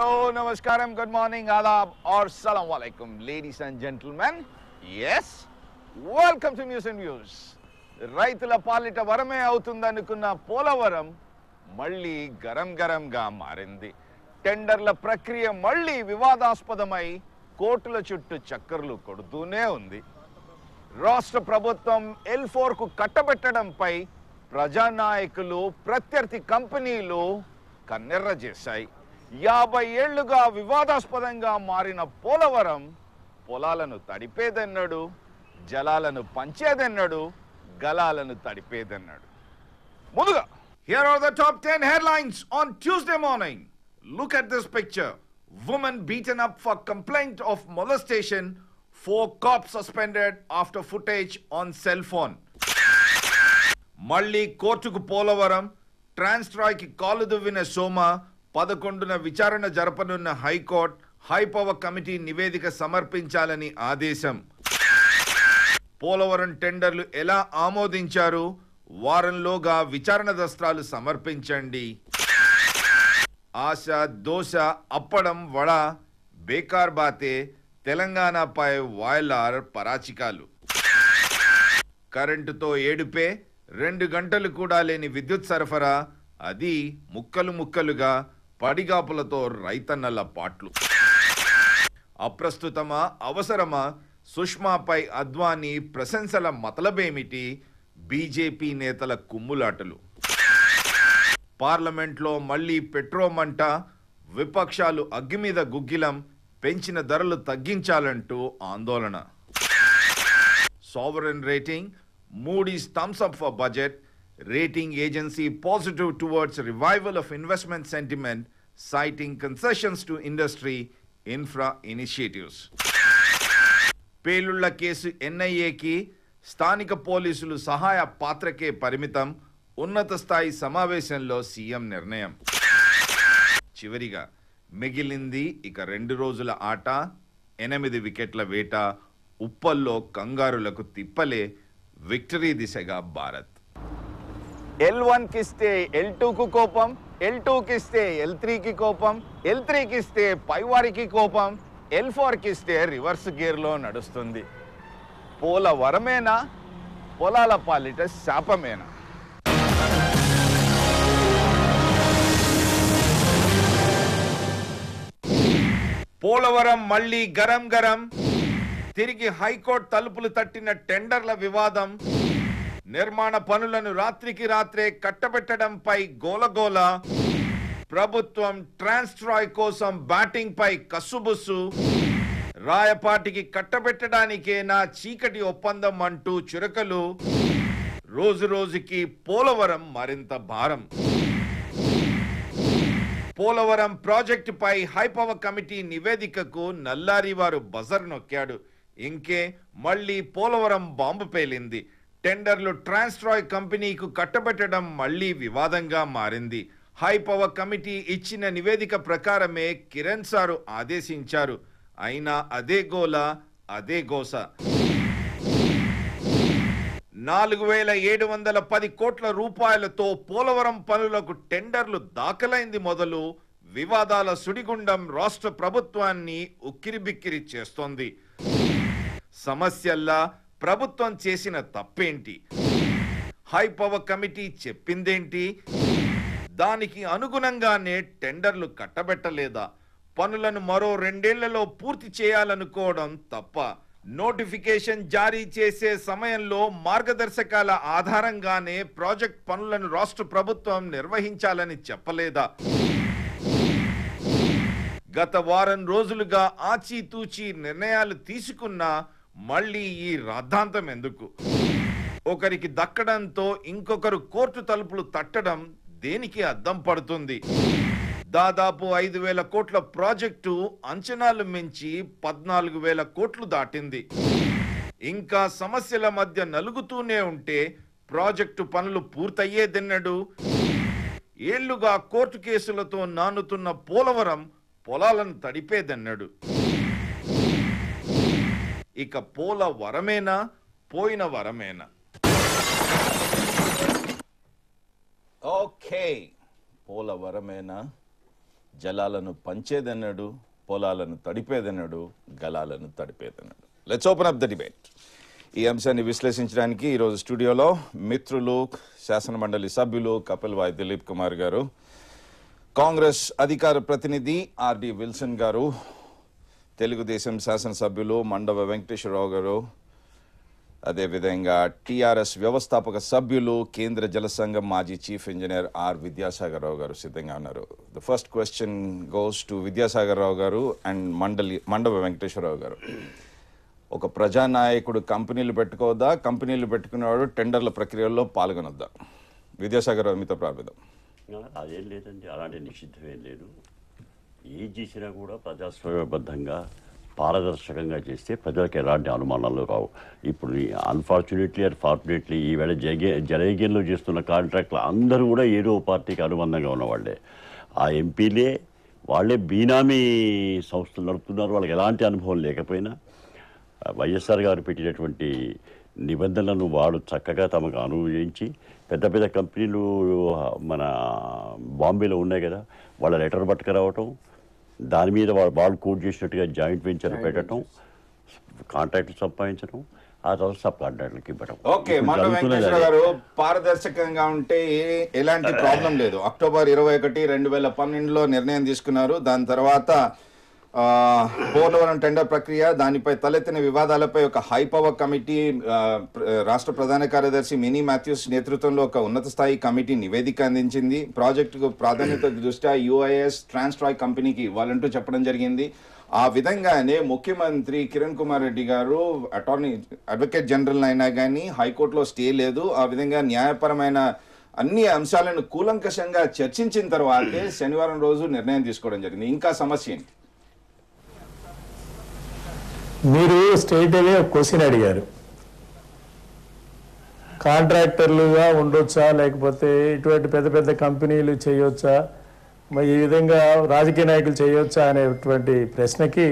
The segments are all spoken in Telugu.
Hello, namaskaram, good morning, adab, or salam alaikum, ladies and gentlemen. Yes, welcome to News and Views. రైతుల పాలిట వరమే అవుతుందనుకున్న పోలవరం మళ్ళీ గరం గరంగా మారింది టెండర్ల ప్రక్రియ మళ్ళీ వివాదాస్పదమై కోర్టుల చుట్టూ చక్కర్లు కొడుతూనే ఉంది రాష్ట్ర ప్రభుత్వం ఎల్ కు కట్టబెట్టడంపై ప్రజానాయకులు ప్రత్యర్థి కంపెనీలు కన్నెర్ర చేశాయి యాభై ఏళ్లుగా వివాదాస్పదంగా మారిన పోలవరం పొలాలను తడిపేదన్నాడు జలాలను పంచేదన్నాడు గలాలను తడిపేదన్నాడు ముందుగా here are the top ten headlines on Tuesday morning look at this picture women beaten up for complaint of molestation four cop suspended after footage on cell phone మళ్ళీ కోర్టుకు పోలవరం ట్రాన్స్ట్రాయ్కి కాలు దువ్విన సోమ పదకొండున విచారణ జరపనున్న హైకోర్టు హైపవర్ కమిటీ నివేదిక సమర్పించాలని ఆదేశం పోలవరం టెండర్లు ఎలా ఆమోదించారు వారంలోగా విచారణ దస్త్రాలు సమర్పించండి ఆశ దోశ అప్పడం వడ బేకార్ బాతే తెలంగాణపై వాయలార్ పరాచికాలు కరెంటుతో ఏడుపే రెండు గంటలు కూడా లేని విద్యుత్ సరఫరా అది ముక్కలు ముక్కలుగా పడిగాపులతో రైతన్నల పాట్లు అప్రస్తుతమా అవసరమా సుష్మాపై అద్వానీ ప్రశంసల మతలబేమిటి బీజేపీ నేతల కుమ్ములాటలు పార్లమెంట్లో మళ్ళీ పెట్రోమంట విపక్షాలు అగ్గి మీద గుగ్గిలం పెంచిన ధరలు తగ్గించాలంటూ ఆందోళన sovereign rating, Moody's thumbs up for budget, rating agency positive towards revival of investment sentiment, citing concessions to industry, infra initiatives. పేలుళ్ల కేసు ఎన్ఐఏకి స్థానిక పోలీసులు సహాయ పాత్రకే పరిమితం ఉన్నత స్థాయి సమావేశంలో సీఎం నిర్ణయం చివరిగా మిగిలింది ఇక రెండు రోజుల ఆట ఎనిమిది వికెట్ల వేట ఉప్పల్లో కంగారులకు తిప్పలే విక్టరీ దిశగా భారత్ ఎల్ వన్ కిస్తే ఎల్ కు కోపం ఎల్ కి ఇస్తే ఎల్ కి కోపం ఎల్ కి ఇస్తే పైవారికి కోపం ఎల్ కి ఇస్తే రివర్స్ గేర్లో నడుస్తుంది పోల వరమేనా పొలాల పాలిట శాపమేనా పోలవరం మళ్ళీ గరం గరం తిరిగి హైకోర్టు తలుపులు తట్టిన టెండర్ల వివాదం నిర్మాణ పనులను రాత్రికి రాత్రే కట్టబెట్టడంపై గోలగోల ప్రభుత్వం ట్రాన్స్ట్రాయ్ కోసం బ్యాటింగ్ పై కస్సుబుస్సు రాయపాటికి కట్టబెట్టడానికే నా చీకటి ఒప్పందం అంటూ చురకలు రోజు రోజుకి పోలవరం మరింత భారం పోలవరం ప్రాజెక్టుపై హైపవర్ కమిటీ నివేదికకు నల్లారి వారు బజర్ నొక్కాడు ఇంకే మళ్ళీ పోలవరం బాంబు పేలింది టెండర్లు ట్రాన్స్ట్రాయ్ కంపెనీకు కట్టబెట్టడం మళ్ళీ వివాదంగా మారింది హైపవర్ కమిటీ ఇచ్చిన నివేదిక ప్రకారమే కిరణ్ సారు ఆదేశించారు అయినా అదే గోల అదే గోస నాలుగు వేల ఏడు వందల పది కోట్ల రూపాయలతో పోలవరం పనులకు టెండర్లు దాఖలైంది మొదలు వివాదాల సుడిగుండం రాష్ట్ర ప్రభుత్వాన్ని ఉక్కిరిబిక్కిరి చేస్తోంది సమస్యల్లా ప్రభుత్వం చేసిన తప్పేంటి హై పవర్ కమిటీ చెప్పిందేంటి దానికి అనుగుణంగానే టెండర్లు కట్టబెట్టలేదా పనులను మరో రెండేళ్లలో పూర్తి చేయాలనుకోవడం తప్ప నోటిఫికేషన్ జారీ చేసే సమయంలో మార్గదర్శకాల ఆధారంగానే ప్రాజెక్ట్ పనులను రాష్ట్ర ప్రభుత్వం నిర్వహించాలని చెప్పలేదా గత వారం రోజులుగా ఆచితూచి నిర్ణయాలు తీసుకున్నా మళ్ళీ ఈ రాద్ధాంతం ఎందుకు ఒకరికి దక్కడంతో ఇంకొకరు కోర్టు తలుపులు తట్టడం దేనికి అద్దం పడుతుంది దాదాపు ఐదు వేల కోట్ల ప్రాజెక్టు అంచనాలు మించి పద్నాలుగు వేల కోట్లు దాటింది ఇంకా సమస్యల మధ్య నలుగుతూనే ఉంటే ప్రాజెక్టు పనులు పూర్తయ్యేదెన్నడు ఏళ్లుగా కోర్టు కేసులతో నానుతున్న పోలవరం పొలాలను తడిపేదన్నాడు ఇక పోల వరమేనా పోయిన వరమేనా ఓకే పోల వరమేనా జలాలను పంచేదన్నాడు పొలాలను తడిపేదన్నాడు గలాలను తడిపేదన్నాడు let's open up the debate ఈ అంశాన్ని విశ్లేషించడానికి ఈరోజు స్టూడియోలో మిత్రులు శాసన మండలి సభ్యులు కపిల్ వాయ్ దిలీప్ కుమార్ గారు కాంగ్రెస్ అధికార ప్రతినిధి ఆర్డి విల్సన్ గారు తెలుగుదేశం శాసనసభ్యులు మండవ వెంకటేశ్వరరావు గారు అదేవిధంగా టిఆర్ఎస్ వ్యవస్థాపక సభ్యులు కేంద్ర జల సంఘం మాజీ chief engineer R Vidyasagar Rao garu సిద్ధంగా ఉన్నారు the first question goes to Vidyasagar Rao garu and మండలి మండవ వెంకటేశ్వరరావు గారు ఒక ప్రజానాయకుడు కంపెనీలు పెట్టుకోవద్దా కంపెనీలు పెట్టుకునేవాడు టెండర్ల ప్రక్రియలో పాల్గొనొద్దా విద్యాసాగర్ రావు మీతో ప్రారంభిద్దాం అదేం లేదండి అలాంటి నిషిద్ధం ఏం లేదు ఏది చేసినా కూడా ప్రజాస్వామ్యబద్ధంగా పారదర్శకంగా చేస్తే ప్రజలకు ఎలాంటి అనుమానాలు రావు ఇప్పుడు అన్ఫార్చునేట్లీ ఆర్ ఫార్చునేట్లీ ఈవేళ జగే జలయజ్ఞంలో చేస్తున్న కాంట్రాక్ట్లు అందరూ కూడా ఏదో పార్టీకి అనుబంధంగా ఉన్నవాళ్ళే ఆ ఎంపీలే వాళ్ళే బీనామీ సంస్థలు నడుపుతున్నారు వాళ్ళకి ఎలాంటి అనుభవం లేకపోయినా వైఎస్ఆర్ గారు పెట్టినటువంటి నిబంధనలను వాడు చక్కగా తమకు అనుభవించి పెద్ద పెద్ద కంపెనీలు మన బాంబేలో ఉన్నాయి కదా వాళ్ళ లెటర్ పట్టుకురావటం దాని మీద వాళ్ళు వాళ్ళు కోట్ చేసినట్టుగా జాయింట్ వెంచర్ పెట్టడం కాంట్రాక్ట్ సంపాదించడం ఆ తర్వాత సబ్ కాంట్రాక్ట్లకి ఇవ్వడం ఓకే ఇప్పుడు మన జరుగుతున్నది వెంకటేశ్వర అదే. గారు పారదర్శకంగా ఉంటే ఏ- ఎలాంటి ప్రాబ్లం లేదు అక్టోబర్ ఇరవై ఒకటి రెండు వేల పన్నెండులో నిర్ణయం తీసుకున్నారు దాని తర్వాత ఆ, పోలవరం టెండర్ ప్రక్రియ దానిపై తలెత్తిన వివాదాలపై ఒక హై పవర్ కమిటీ ఆ, ప్ర- రాష్ట్ర ప్రధాన కార్యదర్శి మినీ మాథ్యూస్ నేతృత్వంలో ఒక ఉన్నత స్థాయి కమిటీ నివేదిక అందించింది ప్రాజెక్టుకు ప్రాధాన్యత దృష్ట్యా యుఐఎస్ ట్రాన్స్ట్రాయ్ కంపెనీకి ఇవ్వాలంటూ చెప్పడం జరిగింది ఆ విధంగానే ముఖ్యమంత్రి కిరణ్ కుమార్ రెడ్డి గారు అటార్నీ అడ్వకేట్ జనరల్ అయినా కానీ హైకోర్టులో స్టే లేదు ఆ విధంగా న్యాయపరమైన అన్ని అంశాలను కూలంకషంగా చర్చించిన తర్వాతే శనివారం రోజు నిర్ణయం తీసుకోవడం జరిగింది ఇంకా సమస్య ఏంటి మీరు స్ట్రైట్ అవే ఒక క్వశ్చన్ అడిగారు కాంట్రాక్టర్లుగా ఉండొచ్చా లేకపోతే ఇటువంటి పెద్ద పెద్ద కంపెనీలు చేయొచ్చా మరి ఈ విధంగా రాజకీయ నాయకులు చేయొచ్చా అనేటువంటి ప్రశ్నకి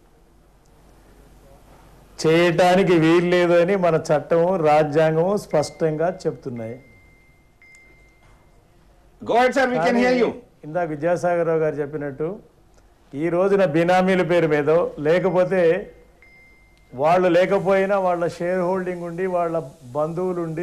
చేయటానికి వీల్లేదు అని మన చట్టము రాజ్యాంగము స్పష్టంగా చెప్తున్నాయి go ahead sir we can hear you ఇందాక విద్యాసాగరరావు గారు చెప్పినట్టు ఈ రోజున బినామీల పేరు మీదో లేకపోతే వాళ్ళు లేకపోయినా వాళ్ళ షేర్ హోల్డింగ్ ఉండి వాళ్ళ బంధువులు ఉండి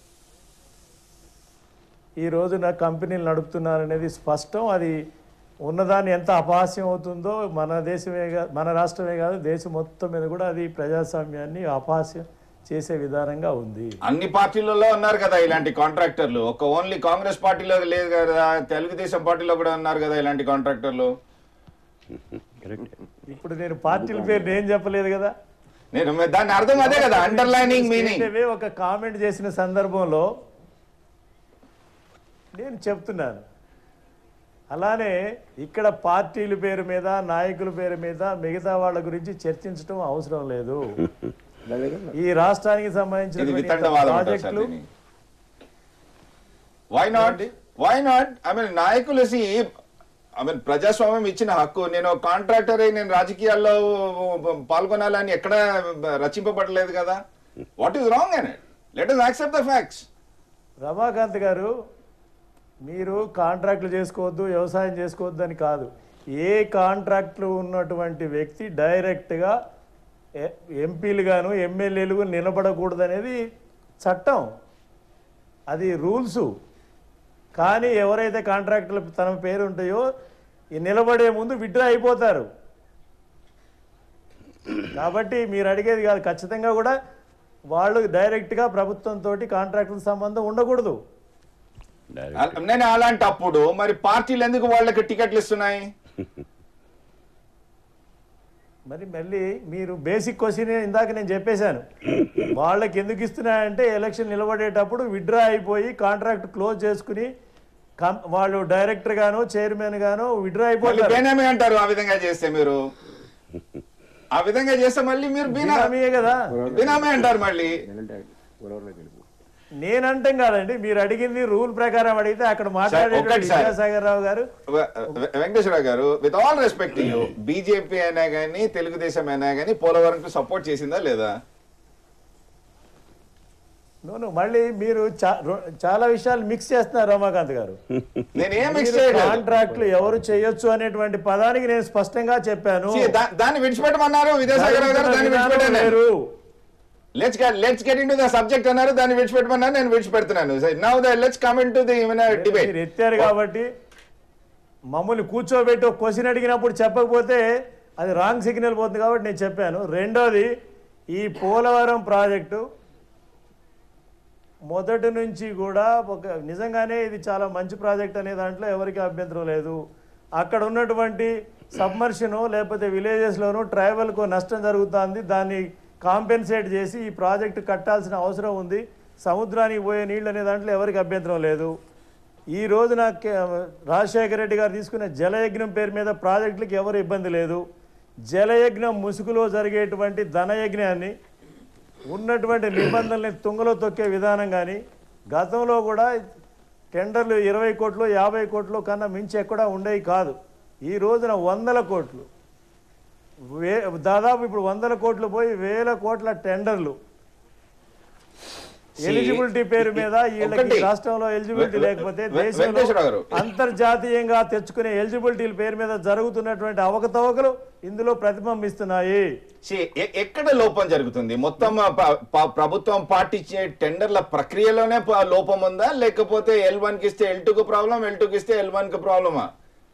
ఈ రోజున కంపెనీలు నడుపుతున్నారనేది స్పష్టం అది ఉన్నదాన్ని ఎంత అపహాస్యం అవుతుందో మన దేశమే కా- మన రాష్ట్రమే కాదు దేశం మొత్తం మీద కూడా అది ప్రజాస్వామ్యాన్ని అపహాస్యం చేసే విధానంగా ఉంది అన్ని పార్టీలలో ఉన్నారు కదా ఇలాంటి కాంట్రాక్టర్లు ఒక ఓన్లీ కాంగ్రెస్ పార్టీలో లేదు కదా తెలుగుదేశం పార్టీలో కూడా ఉన్నారు కదా ఇలాంటి కాంట్రాక్టర్లు కరెక్ట్ ఇప్పుడు నేను పార్టీల పేరు నేను చెప్పలేదు కదా నేను దాని అర్థం అదే కదా అండర్లైనింగ్ మీనింగ్ స్టేట్ అవే ఒక కామెంట్ చేసిన సందర్భంలో నేను చెప్తున్నాను అలానే ఇక్కడ పార్టీల పేరు మీద నాయకుల పేరు మీద మిగతా వాళ్ళ గురించి చర్చించడం అవసరం లేదు ఈ రాష్ట్రానికి ఇది సంబంధించిన వితండవాదం అంటారు సార్ ప్రాజెక్టులు దీన్ని. Why not why not I mean నాయకులు ఐ మీన్ ప్రజాస్వామ్యం ఇచ్చిన హక్కు నేను కాంట్రాక్టర్ అయి నేను రాజకీయాల్లో పాల్గొనాలని ఎక్కడ రచింపబడలేదు కదా what is wrong in it let us accept the facts Ramakant garu మీరు కాంట్రాక్టులు చేసుకోవద్దు వ్యవసాయం చేసుకోవద్దు అని కాదు ఏ కాంట్రాక్టులు ఉన్నటువంటి వ్యక్తి డైరెక్ట్గా ఎ- ఎంపీలు గాను ఎమ్మెల్యేలు నిలబడకూడదు అనేది చట్టం అది రూల్సు కానీ ఎవరైతే కాంట్రాక్టులు తన పేరు ఉంటాయో ఈ నిలబడే ముందు విడ్రా అయిపోతారు కాబట్టి మీరు అడిగేది కాదు ఖచ్చితంగా కూడా వాళ్ళు డైరెక్ట్గా ప్రభుత్వంతో కాంట్రాక్టుల సంబంధం ఉండకూడదు డైరెక్ట్ నేను అలాంటప్పుడు మరి పార్టీలు ఎందుకు వాళ్ళకి టికెట్లు ఇస్తున్నాయి మరి మళ్ళీ మీరు బేసిక్ క్వశ్చన్ ఇందాక నేను చెప్పేశాను వాళ్ళకి ఎందుకు ఇస్తున్నాయంటే ఎలక్షన్ నిలబడేటప్పుడు విడ్రా అయిపోయి కాంట్రాక్ట్ క్లోజ్ చేసుకుని కం- వాళ్ళు డైరెక్టర్ గాను చైర్మన్ గాను విడ్రా మళ్ళీ అయిపోతారు బేనామీ అంటారు ఆ విధంగా చేస్తే మీరు ఆ విధంగా చేస్తే మళ్ళీ మీరు బీనా బినామీయే కదా బినామీ అంటారు మళ్ళీ నేనంటాం కాదండి మీరు అడిగింది రూల్ ప్రకారం అడిగితే అక్కడ మాట్లాడే ఒక్కటి సార్. విద్యాసాగర్ రావు గారు వె- వె- Venkateshwara garu with all respect you BJP అయినా కానీ తెలుగుదేశం అయినా కానీ పోలవరంకు సపోర్ట్ చేసిందా లేదా నూనె మళ్ళీ మీరు చా- రొ- చాలా విషయాలు మిక్స్ చేస్తున్నారు రమాకాంత్ గారు నేను ఏం మిక్స్ మీరు చేయలేదు కాంట్రాక్ట్లు ఎవరు చేయొచ్చు అనేటువంటి పదానికి నేను స్పష్టంగా చెప్పాను See, దా- దాన్ని విడిచిపెట్టమన్నారు విద్యాసాగర్ రావు గారు దాన్ని విధానం విడిచిపెట్టాను వేరు. Let's let's get into the subject అన్నారు దాన్ని విడిచిపెట్టమన్నారు నేను విడిచిపెడుతున్నాను now the let's come into the debate మీరు ఎత్తారు కాబట్టి మమ్మల్ని కూర్చోబెట్టి ఒక క్వశ్చన్ అడిగినప్పుడు చెప్పకపోతే అది రాంగ్ సిగ్నల్ పోతుంది కాబట్టి నేను చెప్పాను రెండోది ఈ పోలవరం ప్రాజెక్టు మొదటి నుంచి కూడా ఒక నిజంగానే ఇది చాలా మంచి ప్రాజెక్ట్ అనే దాంట్లో ఎవరికి అభ్యంతరం లేదు అక్కడ ఉన్నటువంటి సబ్మర్షను లేకపోతే విలేజెస్లోనూ ట్రైబల్కు నష్టం జరుగుతుంది దాన్ని కాంపెన్సేట్ చేసి ఈ ప్రాజెక్టు కట్టాల్సిన అవసరం ఉంది సముద్రానికి పోయే నీళ్ళు అనే దాంట్లో ఎవరికి అభ్యంతరం లేదు ఈ రోజున కే- రాజశేఖర రెడ్డి గారు తీసుకున్న జలయజ్ఞం పేరు మీద ప్రాజెక్టులకు ఎవరు ఇబ్బంది లేదు జలయజ్ఞం ముసుగులో జరిగేటువంటి ధనయజ్ఞాన్ని ఉన్నటువంటి నిబంధనల్ని తుంగలో తొక్కే విధానం కానీ గతంలో కూడా టెండర్లు ఇరవై కోట్లు యాభై కోట్లు కన్నా మించి ఎక్కడా ఉండేవి కాదు ఈ రోజున వందల కోట్లు వే దాదాపు ఇప్పుడు వందల కోట్లు పోయి వేల కోట్ల టెండర్లు See, ఎలిజిబిలిటీ పేరు మీద వీళ్ళకి ఒకటి. రాష్ట్రంలో ఎలిజిబిలిటీ వె- లేకపోతే వె- వెంకటేశ్వరరావు గారు. దేశంలో అంతర్జాతీయంగా తెచ్చుకునే ఎలిజిబిలిటీల పేరు మీద జరుగుతున్నటువంటి అవకతవకలు ఇందులో ప్రతిబింబిస్తున్నాయి See, ఎ- ఎక్కడ లోపం జరుగుతుంది మొత్తం ప- ప- ప్రభుత్వం పాటించే టెండర్ల ప్రక్రియలోనే ప- లోపం ఉందా లేకపోతే ఎల్ వన్ కి ఇస్తే ఎల్ టూ కు ప్రాబ్లం ఎల్ టూ కి ఇస్తే ఎల్ వన్ కి ప్రాబ్లమా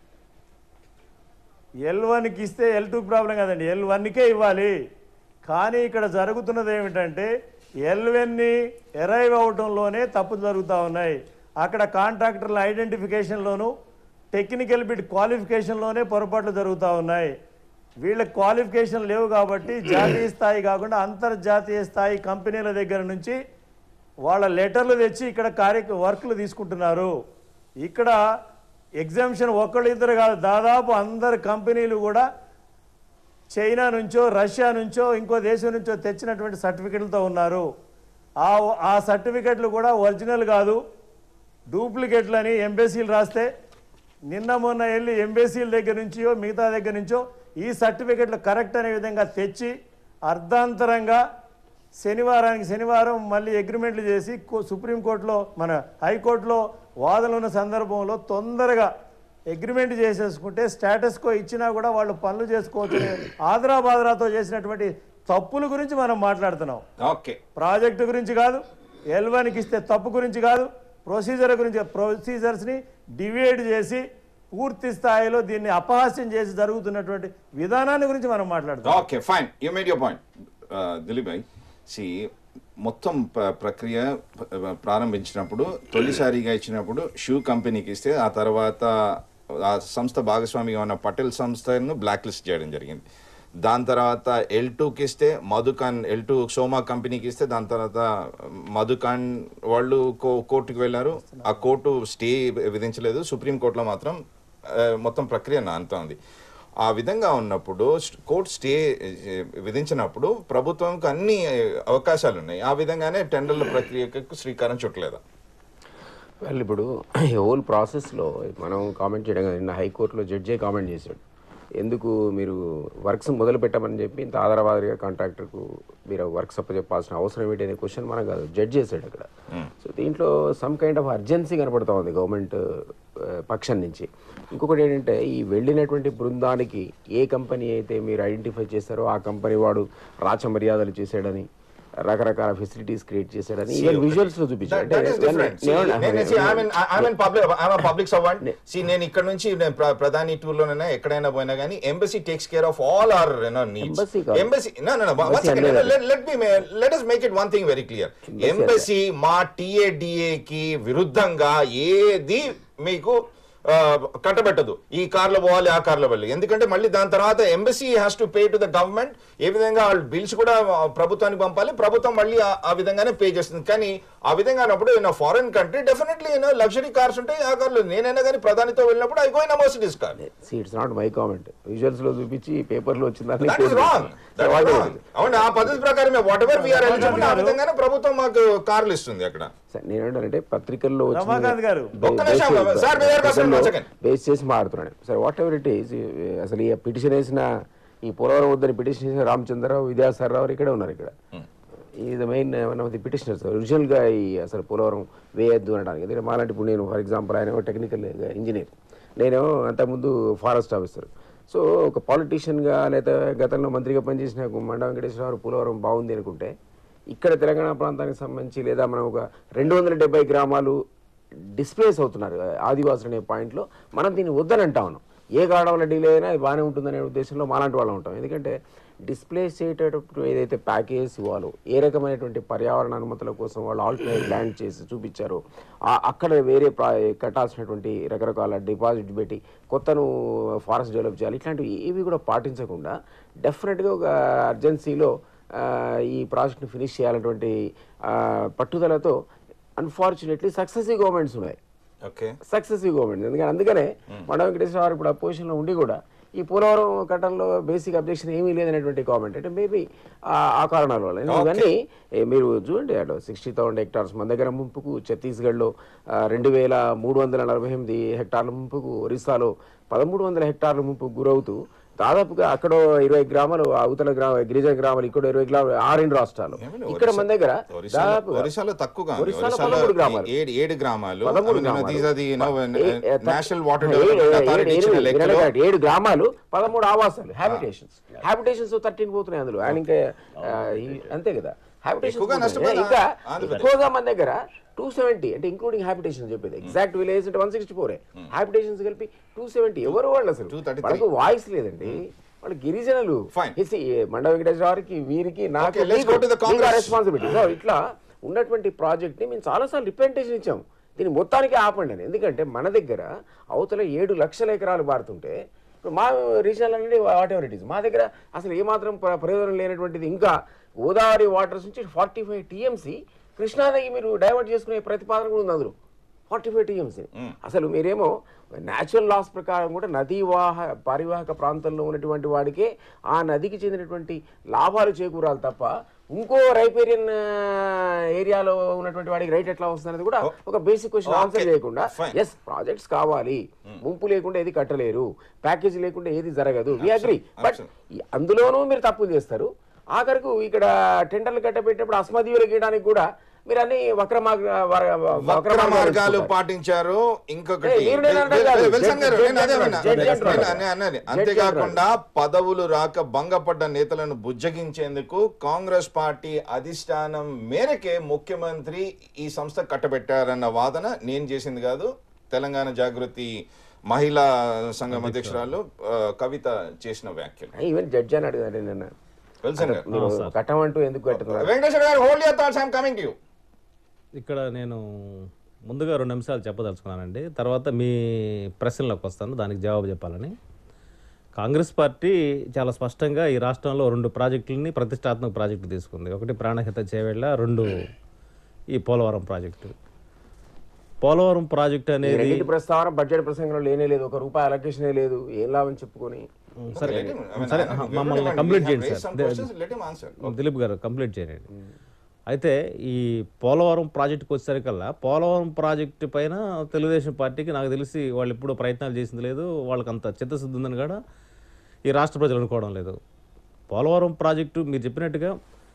ఎల్ వన్కి ఇస్తే ఎల్ టూకి ప్రాబ్లం కదండి ఎల్ వన్కే ఇవ్వాలి కానీ ఇక్కడ జరుగుతున్నది ఏమిటంటే ఎల్ వన్ని ఎరైవ్ అవడంలోనే తప్పులు జరుగుతూ ఉన్నాయి అక్కడ కాంట్రాక్టర్ల ఐడెంటిఫికేషన్లోను టెక్నికల్ బిడ్ క్వాలిఫికేషన్లోనే పొరపాట్లు జరుగుతూ ఉన్నాయి వీళ్ళ క్వాలిఫికేషన్ లేవు కాబట్టి జాతీయ స్థాయి కాకుండా అంతర్జాతీయ స్థాయి కంపెనీల దగ్గర నుంచి వాళ్ళ లెటర్లు తెచ్చి ఇక్కడ కార్య వర్క్లు తీసుకుంటున్నారు ఇక్కడ ఎగ్జామ్షన్ ఒక్కళ్ళు ఇద్దరు కాదు దాదాపు అందరు కంపెనీలు కూడా చైనా నుంచో రష్యా నుంచో ఇంకో దేశం నుంచో తెచ్చినటువంటి సర్టిఫికెట్లతో ఉన్నారు ఆ ఆ సర్టిఫికెట్లు కూడా ఒరిజినల్ కాదు డూప్లికేట్లు అని ఎంబెసీలు రాస్తే నిన్న మొన్న వెళ్ళి ఎంబెసీల దగ్గర నుంచో మిగతా దగ్గర నుంచో ఈ సర్టిఫికెట్లు కరెక్ట్ అనే విధంగా తెచ్చి అర్ధాంతరంగా శనివారానికి శనివారం మళ్ళీ అగ్రిమెంట్లు చేసి కో- సుప్రీంకోర్టులో మన హైకోర్టులో వాదనలు ఉన్న సందర్భంలో తొందరగా అగ్రిమెంట్ చేసేసుకుంటే స్టేటస్ కో ఇచ్చినా కూడా వాళ్ళు పనులు చేసుకోవచ్చు ఆదరాబాదరాతో చేసినటువంటి తప్పుల గురించి మనం మాట్లాడుతున్నాం ఓకే ప్రాజెక్టు గురించి కాదు ఎల్వన్కి ఇస్తే తప్పు గురించి కాదు ప్రొసీజర్ గురించి ప్రొసీజర్స్ని డివైడ్ చేసి పూర్తి స్థాయిలో దీన్ని అపహాస్యం చేసి జరుగుతున్నటువంటి విధానాన్ని గురించి మనం మాట్లాడుతాం okay fine you made your point Dilip bhai సి మొత్తం ప- ప్రక్రియ ప- ప్రారంభించినప్పుడు తొలిసారిగా ఇచ్చినప్పుడు షూ కంపెనీకి ఇస్తే ఆ తర్వాత ఆ సంస్థ భాగస్వామిగా ఉన్న పటేల్ సంస్థను బ్లాక్ లిస్ట్ చేయడం జరిగింది దాని తర్వాత ఎల్ టూకి ఇస్తే మధుకాన్ ఎల్ టూ సోమా కంపెనీకి ఇస్తే దాని తర్వాత మధుకాన్ వాళ్ళు కో కోర్టుకు వెళ్ళారు ఆ కోర్టు స్టే విధించలేదు సుప్రీం కోర్టులో మాత్రం ఆ, మొత్తం ప్రక్రియ అంతా ఉంది ఆ విధంగా ఉన్నప్పుడు స్ట్- కోర్టు స్టే ఏ, విధించినప్పుడు ప్రభుత్వంకి అన్ని అవకాశాలు ఉన్నాయి ఆ విధంగానే టెండర్ల ప్రక్రియకు శ్రీకారం చుట్టలేదా వెల్ ఇప్పుడు ఈ హోల్ ప్రాసెస్లో మనం కామెంట్ చేయడం కాదు నిన్న హైకోర్టులో జడ్జే కామెంట్ చేశాడు ఎందుకు మీరు వర్క్స్ మొదలు పెట్టమని చెప్పి ఇంత ఆధారవాదిగా కాంట్రాక్టర్కు మీరు వర్క్స్ చెప్పాల్సిన అవసరం ఏంటి అనే క్వశ్చన్ మనం కాదు జడ్జ్ చేశాడు అక్కడ సో దీంట్లో సమ్ కైండ్ ఆఫ్ అర్జెన్సీ కనపడతా ఉంది గవర్నమెంట్ పక్షం నుంచి ఇంకొకటి ఏంటంటే ఈ వెళ్ళినటువంటి బృందానికి ఏ కంపెనీ అయితే మీరు ఐడెంటిఫై చేస్తారో ఆ కంపెనీ వాడు రాచ మర్యాదలు చేశాడని రకరకాల ఫెసిలిటీస్ క్రియేట్ చేశాడని ఈవెన్ విజువల్స్ లో చూపించాడు That- that is different. See, నేను- see, I'm in- I'm in public- I'm a public servant. See, నేను ఇక్కడ నుంచి నేను ప్ర- ప్రధాని టూర్ లోనైనా ఎక్కడైనా పోయినా కానీ embassy takes care of all our needs Embassy కాదు. Embassy no no one Embassy second అనేది. Let me let us make it one thing very clear embassy మా టిఏడిఏ కి విరుద్ధంగా ఏది మీకు ఆ, కట్టబెట్టదు ఈ కార్లో పోవాలి ఆ కార్లో వెళ్ళి ఎందుకంటే మళ్ళీ దాని తర్వాత embassy has to pay to the government ఏ విధంగా వాళ్ళు బిల్స్ కూడా ఆ, ప్రభుత్వానికి పంపాలి ప్రభుత్వం మళ్ళీ ఆ- ఆ విధంగానే పే చేస్తుంది కానీ ఆ విధంగా అన్నప్పుడు in foreign country definitely you know luxury cars ఉంటాయి ఆ కార్లు నేనైనా కానీ ప్రధానితో వెళ్ళినప్పుడు I going Mercedes car see it's not my comment visuals లో చూపించి పేపర్ లో వచ్చిందని that is wrong that is wrong అవును ఆ పద్ధతి ప్రకారమే వాట్ ఎవర్ వీఆర్ ఎలిజిబుల్ ఆ విధంగానే ప్రభుత్వం మాకు కార్లు ఇస్తుంది అక్కడ నేనేంటానంటే పత్రికల్లో రమాకాంత్ గారు, ఒక్క నిమిషం, సార్, మీ దగ్గరకు వస్తాను, one second. బేస్ చేసి మారుతున్నాడు సరే వాట్ ఎవర్ ఇట్ ఈస్ అసలు ఈ పిటిషన్ వేసిన ఈ పోలవరం వద్దని పిటిషన్ చేసిన రామచంద్రరావు విద్యాసాగరరావు ఇక్కడే ఉన్నారు ఇక్కడ ఇది main one of the petitioners ఒరిజినల్గా ఈ అసలు పోలవరం వేయద్దు అనడానికి ఎందుకంటే మాలాంటి ఇప్పుడు నేను ఫర్ ఎగ్జాంపుల్ ఆయన టెక్నికల్ ఇంజనీర్ నేను అంతకుముందు ఫారెస్ట్ ఆఫీసర్ సో ఒక పాలిటీషియన్గా లేదా గతంలో మంత్రిగా పనిచేసిన మండ వెంకటేశ్వరరావు పోలవరం బాగుంది అనుకుంటే ఇక్కడ తెలంగాణ ప్రాంతానికి సంబంధించి లేదా మనం ఒక రెండు వందల డెబ్బై గ్రామాలు డిస్ప్లేస్ అవుతున్నారు ఆదివాసులు అనే పాయింట్లో మనం దీన్ని వద్దని అంటా ఉన్నాం ఏ కారణం వల్ల డిలే అయినా అది బాగానే ఉంటుందనే ఉద్దేశంలో మాలాంటి వాళ్ళం ఉంటాం ఎందుకంటే డిస్ప్లేస్ చేసేటప్పుడు ఏదైతే ప్యాకేజ్ ఇవ్వాలో ఏ రకమైనటువంటి పర్యావరణ అనుమతుల కోసం వాళ్ళు ఆల్టర్నేట్ ల్యాండ్ చేసి చూపించారో ఆ- అక్కడ వేరే ప్రా కట్టాల్సినటువంటి రకరకాల డిపాజిట్ పెట్టి కొత్తను ఫారెస్ట్ డెవలప్ చేయాలి ఇట్లాంటివి ఏవి కూడా పాటించకుండా డెఫినెట్గా ఒక అర్జెన్సీలో ఆ, ఈ ప్రాజెక్ట్ని ఫినిష్ చేయాలన్నటువంటి ఆ, పట్టుదలతో అన్ఫార్చునేట్లీ సక్సెసివ్ గవర్నమెంట్స్ ఉన్నాయి ఓకే సక్సెసివ్ గవర్నమెంట్ ఎందుకంటే అందుకనే మండ వెంకటేశ్వర గారు ఇప్పుడు ఆ పొజిషన్లో ఉండి కూడా ఈ పోలవరం కట్టంలో బేసిక్ అబ్జెక్షన్ ఏమీ లేదనేటువంటి కామెంట్ అంటే మేబీ ఆ కారణాల వల్ల ఎందుకంటే ఇవన్నీ ఏ, మీరు చూడండి అటు సిక్స్టీ థౌసండ్ హెక్టార్స్ మన దగ్గర ముంపుకు ఛత్తీస్గఢ్లో రెండు వేల మూడు వందల నలభై ఎనిమిది హెక్టార్ల ముంపుకు ఒరిస్సాలో పదమూడు వందల హెక్టార్ల ముంపుకు గురవుతూ దాదాపుగా అక్కడ ఇరవై గ్రామాలు అవతల గ్రామ గిరిజన గ్రామాలు ఇక్కడ ఇరవై గ్రామాలు ఆ రెండు రాష్ట్రాలు ఏమండి, ఇక్కడ మన దగ్గర ఒరిస్సాలో- దాదాపుగా ఒరిస్సాలో తక్కువగా ఉంది. ఒరిస్సాలో ఒరిస్సాలో పదమూడు గ్రామాలు ఏడు ఏడు గ్రామాలు పదమూడు I mean, these are the, you know, గ్రామాలు uh- uh- national water uh- development uh- authority ఏడు- ఇచ్చిన ఏడు- లెక్కలో ఏడు- ఏడు గ్రామాలు పదమూడు ఆవాసాలు హ్యాబిటేషన్స్ హ్యాబిటేషన్స్ థర్టీన్ పోతున్నాయి అందులో ఆయన ఇంకా ఆ, ఈ- అంతే కదా హ్యాబిటేషన్స్ ఎక్కువగా పోతున్నాయి. నష్టపోయిన ఇంకా ఆంధ్రప్రదేశ్. ఎక్కువగా మన దగ్గర టూ సెవెంటీ అంటే ఇంక్లూడింగ్ హ్యాబిటేషన్ చెప్పేది ఎగ్జాక్ట్ విలేజ్ అంటే వన్ సిక్స్టీ ఫోర్ హ్యాబిటేషన్స్ కలిపి టూ సెవెంటీ ఎవరు వాళ్ళు అసలు 233. వాళ్ళకు వాయిస్ లేదండి వాళ్ళు గిరిజనులు Fine. హిసి- మండ వెంకటేశ్వర గారికి వీరికి నాకు Okay, let's go to the Congress. Responsibility so ఇట్లా ఉన్నటువంటి ప్రాజెక్ట్ని మేము చాలాసార్లు రిప్రజెంటేషన్ ఇచ్చాము దీన్ని మొత్తానికి ఆపండి అని ఎందుకంటే మన దగ్గర అవతల ఏడు లక్షల ఎకరాలు పారుతుంటే ఇప్పుడు మా రీజనల్ అనేది వాట్ ఎవర్ ఇట్ ఈస్ మా దగ్గర అసలు ఏమాత్రం ప్ర- ప్రయోజనం లేనటువంటిది ఇంకా గోదావరి వాటర్స్ నుంచి ఫార్టీ ఫైవ్ టీఎంసీ కృష్ణానదికి మీరు డైవర్ట్ చేసుకునే ప్రతిపాదన కూడా ఉంది అందులో ఫార్టీ ఫైవ్ టీఎంసీ అసలు మీరేమో న్యాచురల్ లాస్ ప్రకారం కూడా నదీ వాహ పరివాహక ప్రాంతంలో ఉన్నటువంటి వాడికే ఆ నదికి చెందినటువంటి లాభాలు చేకూరాలి తప్ప ఇంకో రైపేరియన్ ఏరియాలో ఉన్నటువంటి వాడికి రైట్ ఎట్లా వస్తుంది అనేది కూడా ఒక బేసిక్ క్వశ్చన్ ఆన్సర్ Okay. చేయకుండా Fine. ఎస్ ప్రాజెక్ట్స్ కావాలి ముంపు లేకుండా ఏది కట్టలేరు ప్యాకేజీ లేకుండా ఏది జరగదు వి అగ్రి బట్ అందులోనూ మీరు తప్పులు చేస్తారు ఆఖరకు ఇక్కడ టెండర్లు కట్టబెట్టేటప్పుడు అస్మదీయులు గీయడానికి కూడా మీరు అన్ని వక్ర మార్గ వర- వక్ర మార్గాలు మార్గాలు ఎంచుకుంటారు. పాటించారు ఇంకొకటి ఏ, మీరు నేను అంటే కాదు. విల్సన్ గారు, జడ్జి నేను అదే అన్నా. జడ్జి అంటున్నాడు. నేను అనే- అన్నది. జడ్జి అంతేకాకుండా పదవులు రాక భంగపడ్డ నేతలను బుజ్జగించేందుకు కాంగ్రెస్ పార్టీ అధిష్టానం మేరకే ముఖ్యమంత్రి ఈ సంస్థ కట్టబెట్టారన్న వాదన నేను చేసింది కాదు తెలంగాణ జాగృతి మహిళా సంఘం అధ్యక్షురాలు ఆ, కవిత చేసిన వ్యాఖ్యలు ఈవెన్ జడ్జి అని అడిగారు నిన్న విల్సన్ గారు మీరు కట్టమంటూ ఎందుకు కట్టున్నారు వెంకటేశ్వర గారు hold your thoughts I'm coming to you ఇక్కడ నేను ముందుగా రెండు నిమిషాలు చెప్పదలుచుకున్నానండి తర్వాత మీ ప్రశ్నలోకి వస్తాను దానికి జవాబు చెప్పాలని కాంగ్రెస్ పార్టీ చాలా స్పష్టంగా ఈ రాష్ట్రంలో రెండు ప్రాజెక్టులని ప్రతిష్టాత్మక ప్రాజెక్టు తీసుకుంది ఒకటి ప్రాణహిత చేవేళ్ళ రెండు ఈ పోలవరం ప్రాజెక్టు పోలవరం ప్రాజెక్ట్ ఈ అనేది రెండింటి ప్రస్తావన బడ్జెట్ ప్రసంగంలో లేనే లేదు ఒక రూపాయి అలొకేషనే లేదు ఏం లాభం చెప్పుకొని సరే Let him- I mean, సరే I know, మమ్మల్ని we have కంప్లీట్ raised చేయండి some sir questions, let him answer. Dilip గారు కంప్లీట్ చేయండి అయితే ఈ పోలవరం ప్రాజెక్టుకి వచ్చేసరికల్లా పోలవరం ప్రాజెక్టు పైన తెలుగుదేశం పార్టీకి నాకు తెలిసి వాళ్ళు ఎప్పుడూ ప్రయత్నాలు చేసింది లేదు వాళ్ళకి అంత చిత్తశుద్ధి ఉందని కూడా ఈ రాష్ట్ర ప్రజలు అనుకోవడం లేదు పోలవరం ప్రాజెక్టు మీరు చెప్పినట్టుగా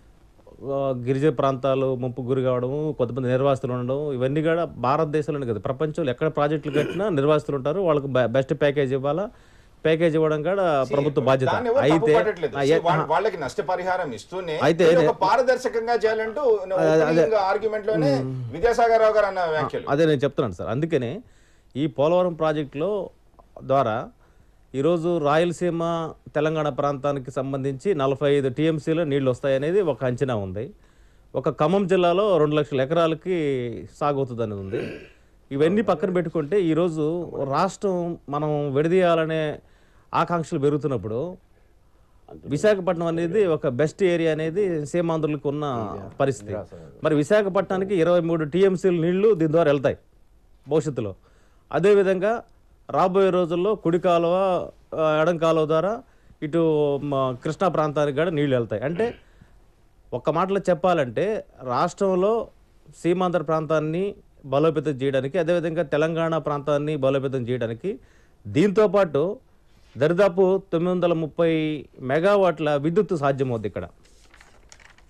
ఆ, గిరిజన ప్రాంతాలు ముంపు గురి కావడము కొంతమంది నిర్వాసితులు ఉండడం ఇవన్నీ కూడా భారతదేశంలోనే కదా ప్రపంచంలో ఎక్కడ ప్రాజెక్టులు కట్టినా నిర్వాసితులు ఉంటారు వాళ్ళకి బెస్ట్ ప్యాకేజ్ ఇవ్వాలా ప్యాకేజ్ ఇవ్వడం కూడా ప్రభుత్వ బాధ్యత దాన్ని ఎవరు తప్పు అయితే పట్టట్లేదు. ఆ, See, ఏ- వాళ్ళ- వాళ్ళకి నష్టపరిహారం ఇస్తూనే అయితే మీరు నే- ఒక పారదర్శకంగా చేయాలంటూ ఆర్గ్యుమెంట్ లోనే విద్యాసాగర్ రావు గారు అన్న వ్యాఖ్యలు అదే నేను చెప్తున్నాను సార్ అందుకనే ఈ పోలవరం ప్రాజెక్టులో ద్వారా ఈరోజు రాయలసీమ తెలంగాణ ప్రాంతానికి సంబంధించి నలభై ఐదు టీఎంసీలో నీళ్లు వస్తాయనేది ఒక అంచనా ఉంది ఒక ఖమ్మం జిల్లాలో రెండు లక్షల ఎకరాలకి సాగు అవుతుంది అనేది ఉంది ఇవన్నీ పక్కన పెట్టుకుంటే ఈరోజు రాష్ట్రం మనం విడదీయాలనే ఆకాంక్షలు పెరుగుతున్నప్పుడు విశాఖపట్నం అనేది ఒక బెస్ట్ ఏరియా అనేది సీమాంధ్రులకు ఉన్న పరిస్థితి మరి విశాఖపట్నానికి ఇరవై మూడు టీఎంసీల నీళ్లు దీని ద్వారా వెళ్తాయి భవిష్యత్తులో అదేవిధంగా రాబోయే రోజుల్లో కుడి కాలువ ఆ, ఎడం కాలువ ద్వారా ఇటు మా కృష్ణా ప్రాంతానికి కూడా నీళ్లు వెళ్తాయి అంటే ఒక్క మాటలో చెప్పాలంటే రాష్ట్రంలో సీమాంధ్ర ప్రాంతాన్ని బలోపేతం చేయడానికి అదేవిధంగా తెలంగాణ ప్రాంతాన్ని బలోపేతం చేయడానికి దీంతోపాటు దరిదాపు తొమ్మిది వందల ముప్పై మెగావాట్ల విద్యుత్ సాధ్యమవుద్ది ఇక్కడ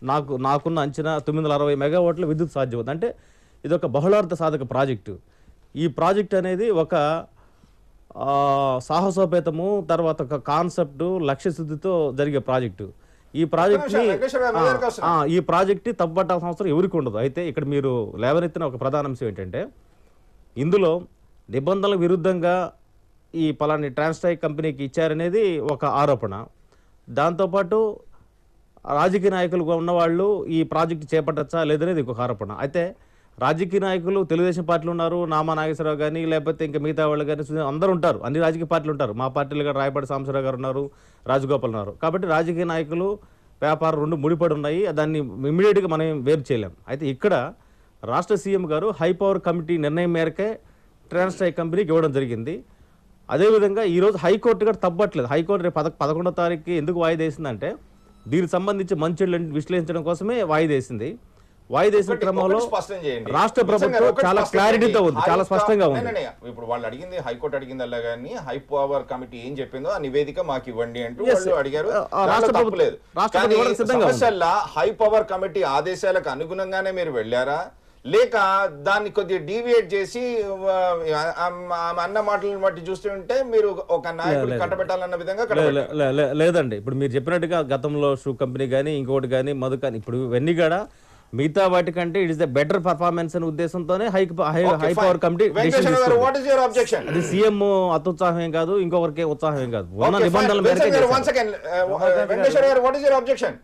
నాకు నాకున్న అంచనా తొమ్మిది వందల అరవై మెగావాట్ల విద్యుత్ సాధ్యమవుతుంది అంటే ఇది ఒక బహుళార్థ సాధక ప్రాజెక్టు ఈ ప్రాజెక్ట్ అనేది ఒక ఆ, సాహసోపేతము తర్వాత ఒక కాన్సెప్ట్ లక్ష్యశుద్ధితో జరిగే ప్రాజెక్టు ఈ ప్రాజెక్ట్ని నిమిషం, వెంకటేశ్వర గారు, మీ దగ్గరికి వస్తున్నా. ఆ, ఈ ప్రాజెక్ట్ తప్పబట్టాల్సిన అవసరం ఎవరికి ఉండదు అయితే ఇక్కడ మీరు లేవనెత్తిన ఒక ప్రధాన అంశం ఏంటంటే ఇందులో నిబంధనలకు విరుద్ధంగా ఈ పలాని ట్రాన్స్టైక్ కంపెనీకి ఇచ్చారనేది ఒక ఆరోపణ దాంతోపాటు రాజకీయ నాయకులుగా ఉన్నవాళ్ళు ఈ ప్రాజెక్టు చేపట్టచ్చా లేదనేది ఇంకొక ఆరోపణ అయితే రాజకీయ నాయకులు తెలుగుదేశం పార్టీలు ఉన్నారు నామా నాగేశ్వరరావు కానీ లేకపోతే ఇంకా మిగతా వాళ్ళు కానీ సునీల్ అందరూ ఉంటారు అన్ని రాజకీయ పార్టీలు ఉంటారు మా పార్టీలు కూడా రాయపాటి సాంబశివరావు గారు ఉన్నారు రాజగోపాల్ ఉన్నారు కాబట్టి రాజకీయ నాయకులు వ్యాపారం రెండు ముడిపడి ఉన్నాయి దాన్ని ఇమీడియట్గా మనం ఏం వేరు చేయలేం అయితే ఇక్కడ రాష్ట్ర సీఎం గారు హై పవర్ కమిటీ నిర్ణయం మేరకే ట్రాన్స్టైక్ కంపెనీకి ఇవ్వడం జరిగింది అదేవిధంగా ఈరోజు హైకోర్టు కూడా తప్పట్లేదు హైకోర్టు రేపు పద పదకొండో తారీఖుకి ఎందుకు వాయిదా వేసిందంటే దీనికి సంబంధించి మంచి విశ్లేషించడం కోసమే వాయిదా వేసింది వాయిదా వేసిన ఒకటి- క్రమంలో ఒకటి స్పష్టం చేయండి. రాష్ట్ర నిజంగా ప్రభుత్వం ఒకటి చాలా స్పష్టం క్లారిటీతో చేయండి. ఉంది చాలా హై స్పష్టంగా పవర్- ఉంది నే, నే, నే. ఇప్పుడు వాళ్ళు అడిగింది హైకోర్టు అడిగింది అలా కానీ హై పవర్ కమిటీ ఏం చెప్పిందో ఆ నివేదిక మాకు ఇవ్వండి అంటూ Yes, వాళ్ళు అడిగారు ఆ, ఆ, దాంట్లో రాష్ట్ర తప్పు ప్రభుత్వం- లేదు రాష్ట్ర కానీ ప్రభుత్వం సిద్ధంగా ఉంది. సమస్యల్లా హై పవర్ కమిటీ ఆదేశాలకు అనుగుణంగానే మీరు వెళ్ళారా లేక దాన్ని కొద్దిగా డీవియేట్ చేసి ఆ, ఆ, ఆ అన్న మాటలను బట్టి చూస్తుంటే మీరు ఒక నాయకుడు కట్టబెట్టాలన్న విధంగా లే- కట్టబెట్టారు లే- లే- లేదండి ఇప్పుడు మీరు చెప్పినట్టుగా గతంలో షూ కంపెనీ కానీ ఇంకోటి కానీ మధు కానీ ఇప్పుడు ఇవన్నీ కూడా మిగతా వాటికంటే it is the better performance అనే ఉద్దేశంతోనే high high high power committee Venkateswara గారు వాట్ ఇస్ యువర్ అబ్జెక్షన్ అది సీఎం అత్యుత్సాహం ఏం కాదు ఇంకొకరికి ఉత్సాహం ఏం కాదు ఉన్న నిబంధనల మేరకే వన్ చేశారు. సెకండ్ వెంకటేశ్వర గారు what is your objection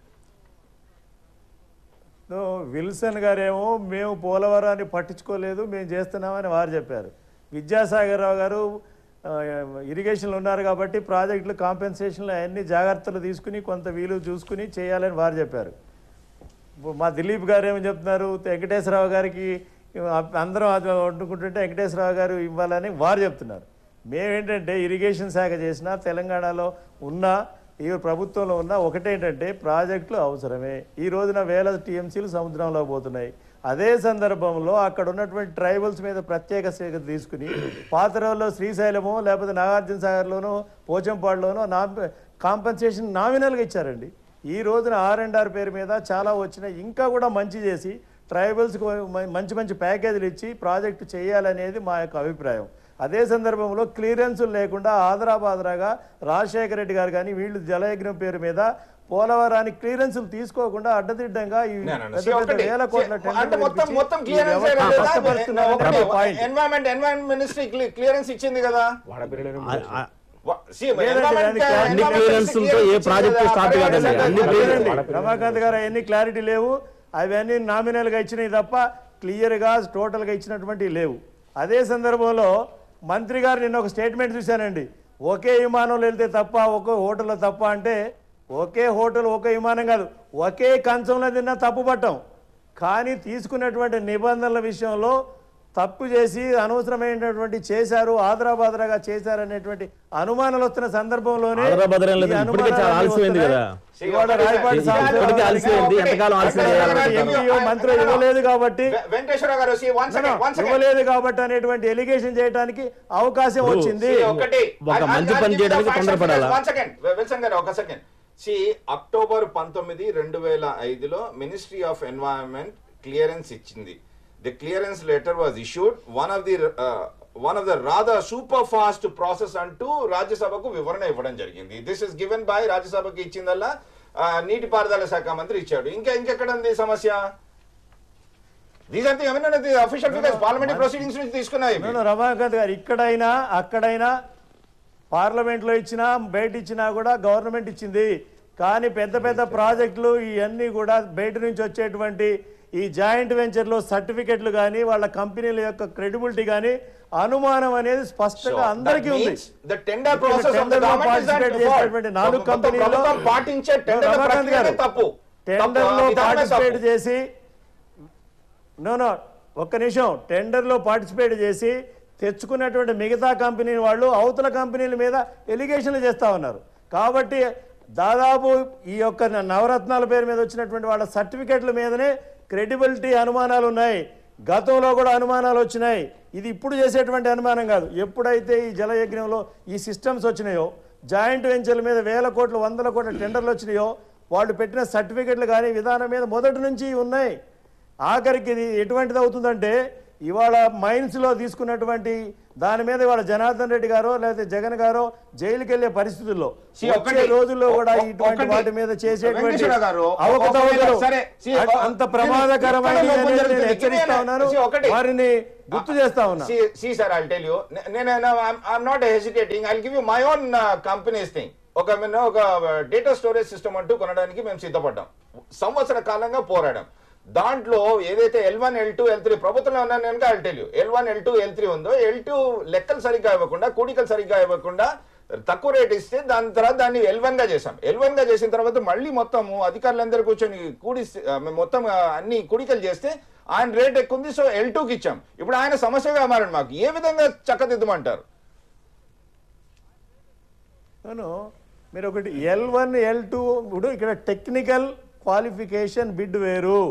so Wilson గారేమో మేము పోలవరాన్ని పట్టించుకోలేదు మేము చేస్తున్నామని వారు చెప్పారు విద్యాసాగర్ రావు గారు ఆ, ఇరిగేషన్లో ఉన్నారు కాబట్టి ప్రాజెక్టులు కాంపెన్సేషన్లు అవన్నీ జాగ్రత్తలు తీసుకుని కొంత వీలు చూసుకుని చేయాలని వారు చెప్పారు ఇప్పుడు మా దిలీప్ గారు ఏమని చెప్తున్నారు వెంకటేశ్వరరావు గారికి అందరం అది వండుకుంటుంటే వెంకటేశ్వరరావు గారు ఇవ్వాలని వారు చెప్తున్నారు మేమేంటంటే ఇరిగేషన్ శాఖ చేసినా తెలంగాణలో ఉన్న ఈ ప్రభుత్వంలో ఉన్న ఒకటేంటంటే ప్రాజెక్టులు అవసరమే ఈ రోజున వేల టీఎంసీలు సముద్రంలో పోతున్నాయి అదే సందర్భంలో అక్కడ ఉన్నటువంటి ట్రైబల్స్ మీద ప్రత్యేక శ్రద్ధ తీసుకుని పాత రోజుల్లో శ్రీశైలమో లేకపోతే నాగార్జున సాగర్లోనో పోచంపాడులోనో నా కాంపన్సేషన్ నామినల్గా ఇచ్చారండి ఈ రోజున ఆర్ అండ్ ఆర్ పేరు మీద చాలా వచ్చినాయి ఇంకా కూడా మంచి చేసి ట్రైబల్స్కి మంచి మంచి ప్యాకేజీలు ఇచ్చి ప్రాజెక్టు చేయాలనేది మా యొక్క అభిప్రాయం అదే సందర్భంలో క్లియరెన్సులు లేకుండా ఆదరాబాదరాగా రాజశేఖర రెడ్డి గారు కానీ వీళ్ళు జలయజ్ఞం పేరు మీద పోలవరానికి క్లియరెన్సులు తీసుకోకుండా అడ్డదిడ్డంగా ఈ No, no, no. పెద్ద See, పెద్ద ఒకటి. వేల కోట్ల See, అంటే టెండర్లు మొత్తం ఇప్పించి మొత్తం ఈ క్లియరెన్స్ వ్యవస్థను కష్టపరుస్తున్నారనేది point environment environment ministry clearance ఇచ్చింది కదా ఆ- ఆ- వా- see, లేదండి, environment- దానికి అన్ని environment clearance ministry ఉంటే ఏ clearance project ఇచ్చింది start కదా, కాదండి. పర్యావరణ అన్ని శాఖ clearance. లేదండి. రమాకాంత్ గారు అవన్నీ క్లారిటీ లేవు అవన్నీ నామినల్గా ఇచ్చినవి తప్ప క్లియర్గా టోటల్గా ఇచ్చినటువంటి లేవు అదే సందర్భంలో మంత్రి గారు నిన్న ఒక స్టేట్మెంట్ చూశానండి ఒకే విమానంలో వెళ్తే తప్ప ఒకే హోటల్లో తప్ప అంటే ఒకే హోటల్ ఒకే విమానం కాదు ఒకే కంచంలో తిన్నా తప్పు పట్టం కానీ తీసుకున్నటువంటి నిబంధనల విషయంలో తప్పు చేసి అనవసరమైనటువంటి చేశారు ఆదరాబాదరాగా చేశారు అనేటువంటి అనుమానాలు వస్తున్న సందర్భంలోనే ఆదరాబాదరా లేదు, ఈ ఇప్పటికే చాలా అనుమానాలు ఆలస్యమైంది వస్తున్నాయి. కదా. ఇవాళ రాయపాటి సాంబశివరావు ఇప్పటికే గారికి ఆలస్యమైంది ఎంతకాలం ఆలస్యం చేయాలంటారు ఎంపీఓ మంత్రి ఇవ్వలేదు కాబట్టి వె- వెంకటేశ్వర గారు see, one second, one second. ఇవ్వలేదు కాబట్టి అనేటువంటి ఎలిగేషన్ చేయడానికి అవకాశం వచ్చింది See, ఒకటి ఒక I'll- మంచి I'll పని give you the చేయడానికి facts and తొందరపడాలా? figures. One second. వె- విల్సన్ గారు ఒక సెకండ్ సి అక్టోబర్ పంతొమ్మిది రెండు వేల ఐదులో మినిస్ట్రీ ఆఫ్ ఎన్వైరన్మెంట్ క్లియరెన్స్ ఇచ్చింది the clearance letter was issued one of the one of the rather super fast process అంటూ రాజ్యసభకు వివరణ ఇవ్వడం జరిగింది దిస్ ఇస్ గివెన్ బై రాజ్యసభకి ఇచ్చిందల్లా ఆ, నీటిపారుదల శాఖ మంత్రి ఇచ్చాడు ఇంకా ఇంకెక్కడ ఉంది సమస్య దీస్ అంతా ఏమైనా అఫీషియల్ ఫిగర్స్ పార్లమెంటరీ ప్రొసీడింగ్స్ నుంచి తీసుకున్నాయి ఇవి. నేను రమాకాంత్ గారు ఇక్కడైనా అక్కడైనా పార్లమెంట్లో ఇచ్చినా బయట ఇచ్చినా కూడా గవర్నమెంట్ ఇచ్చింది కానీ పెద్ద పెద్ద ప్రాజెక్టులు ఇవన్నీ కూడా బయట నుంచి వచ్చేటువంటి ఈ జాయింట్ వెంచర్లో సర్టిఫికెట్లు కానీ వాళ్ళ కంపెనీల యొక్క క్రెడిబిలిటీ కానీ అనుమానం అనేది స్పష్టంగా So, అందరికీ that ఉంది means the tender ఇక్కడ process of the tender లో government is that participate fault. చేసినటువంటి నాలుగు మొత్తం కంపెనీల్లో ప్రభుత్వం పాటించే టెండర్ రమాకాంత్ గారు తప్పు టెండర్ లో తప్పు, విధానమే పార్టిసిపేట్ తప్పు. చేసి నో నో ఒక్క నిమిషం టెండర్లో పార్టిసిపేట్ చేసి తెచ్చుకున్నటువంటి మిగతా కంపెనీ వాళ్ళు అవతల కంపెనీల మీద ఎలిగేషన్లు చేస్తూ ఉన్నారు కాబట్టి దాదాపు ఈ యొక్క న- నవరత్నాల పేరు మీద వచ్చినటువంటి వాళ్ళ సర్టిఫికెట్ల మీదనే క్రెడిబిలిటీ అనుమానాలు ఉన్నాయి గతంలో కూడా అనుమానాలు వచ్చినాయి ఇది ఇప్పుడు చేసేటువంటి అనుమానం కాదు ఎప్పుడైతే ఈ జలయజ్ఞంలో ఈ సిస్టమ్స్ వచ్చినాయో జాయింట్ వెంచర్ల మీద వేల కోట్లు వందల కోట్ల టెండర్లు వచ్చినాయో వాళ్ళు పెట్టిన సర్టిఫికెట్లు కానీ విధానం మీద మొదటి నుంచి ఉన్నాయి ఆఖరికి ఇది ఎటువంటిది అవుతుందంటే ఇవాళ మైన్స్లో తీసుకున్నటువంటి దాని మీద ఇవాళ జనార్దన్ రెడ్డి గారో లేకపోతే జగన్ గారో జైలుకి వెళ్ళే పరిస్థితుల్లో See, వచ్చే ఒకటి- రోజుల్లో కూడా ఒ- ఇటువంటి ఒకటి- వాటి మీద చేసేటువంటి వెంకటేశ్వర గారు, అవకతవకలు ఒకవేళ సరే, see, అంత- ఒ- అంత ప్రమాదకరమైన ఇక్కడ లోపం నేను జరుగుతుంది. హెచ్చరిస్తా నేను- ఉన్నాను see, ఒకటి. వారిని గుర్తు చేస్తా ఉన్నా see sir I tell you నేను I'm not hesitating I give you my own companies thing ఒక మేము ఒక డేటా స్టోరేజ్ సిస్టమ్ అంటూ కొనడానికి మేము సిద్ధపడ్డాం సంవత్సర కాలంగా పోరాడాం దాంట్లో ఏదైతే L one L two L three ప్రభుత్వంలో ఉన్నాను కనుక I tell you L one L two L three ఉందో ఎల్ టూ లెక్కలు సరిగ్గా ఇవ్వకుండా కూడికలు సరిగ్గా ఇవ్వకుండా తక్కువ రేట్ ఇస్తే దాని తర్వాత దాన్ని ఎల్ వన్ గా చేసాం ఎల్ వన్ గా చేసిన తర్వాత మళ్ళీ మొత్తము అధికారులందరూ కూర్చొని కూడి ఆ, మేము మొత్తం ఆ, అన్ని కూడికలు చేస్తే ఆయన రేట్ ఎక్కువ ఉంది సో ఎల్ టూకి ఇచ్చాం ఇప్పుడు ఆయన సమస్యగా మారండి మాకు ఏ విధంగా చక్కదిద్దమంటారు అవును మీరు ఒకటి ఎల్ వన్ ఎల్ టూ ఇప్పుడు ఇక్కడ టెక్నికల్ క్వాలిఫికేషన్ బిడ్ వేరు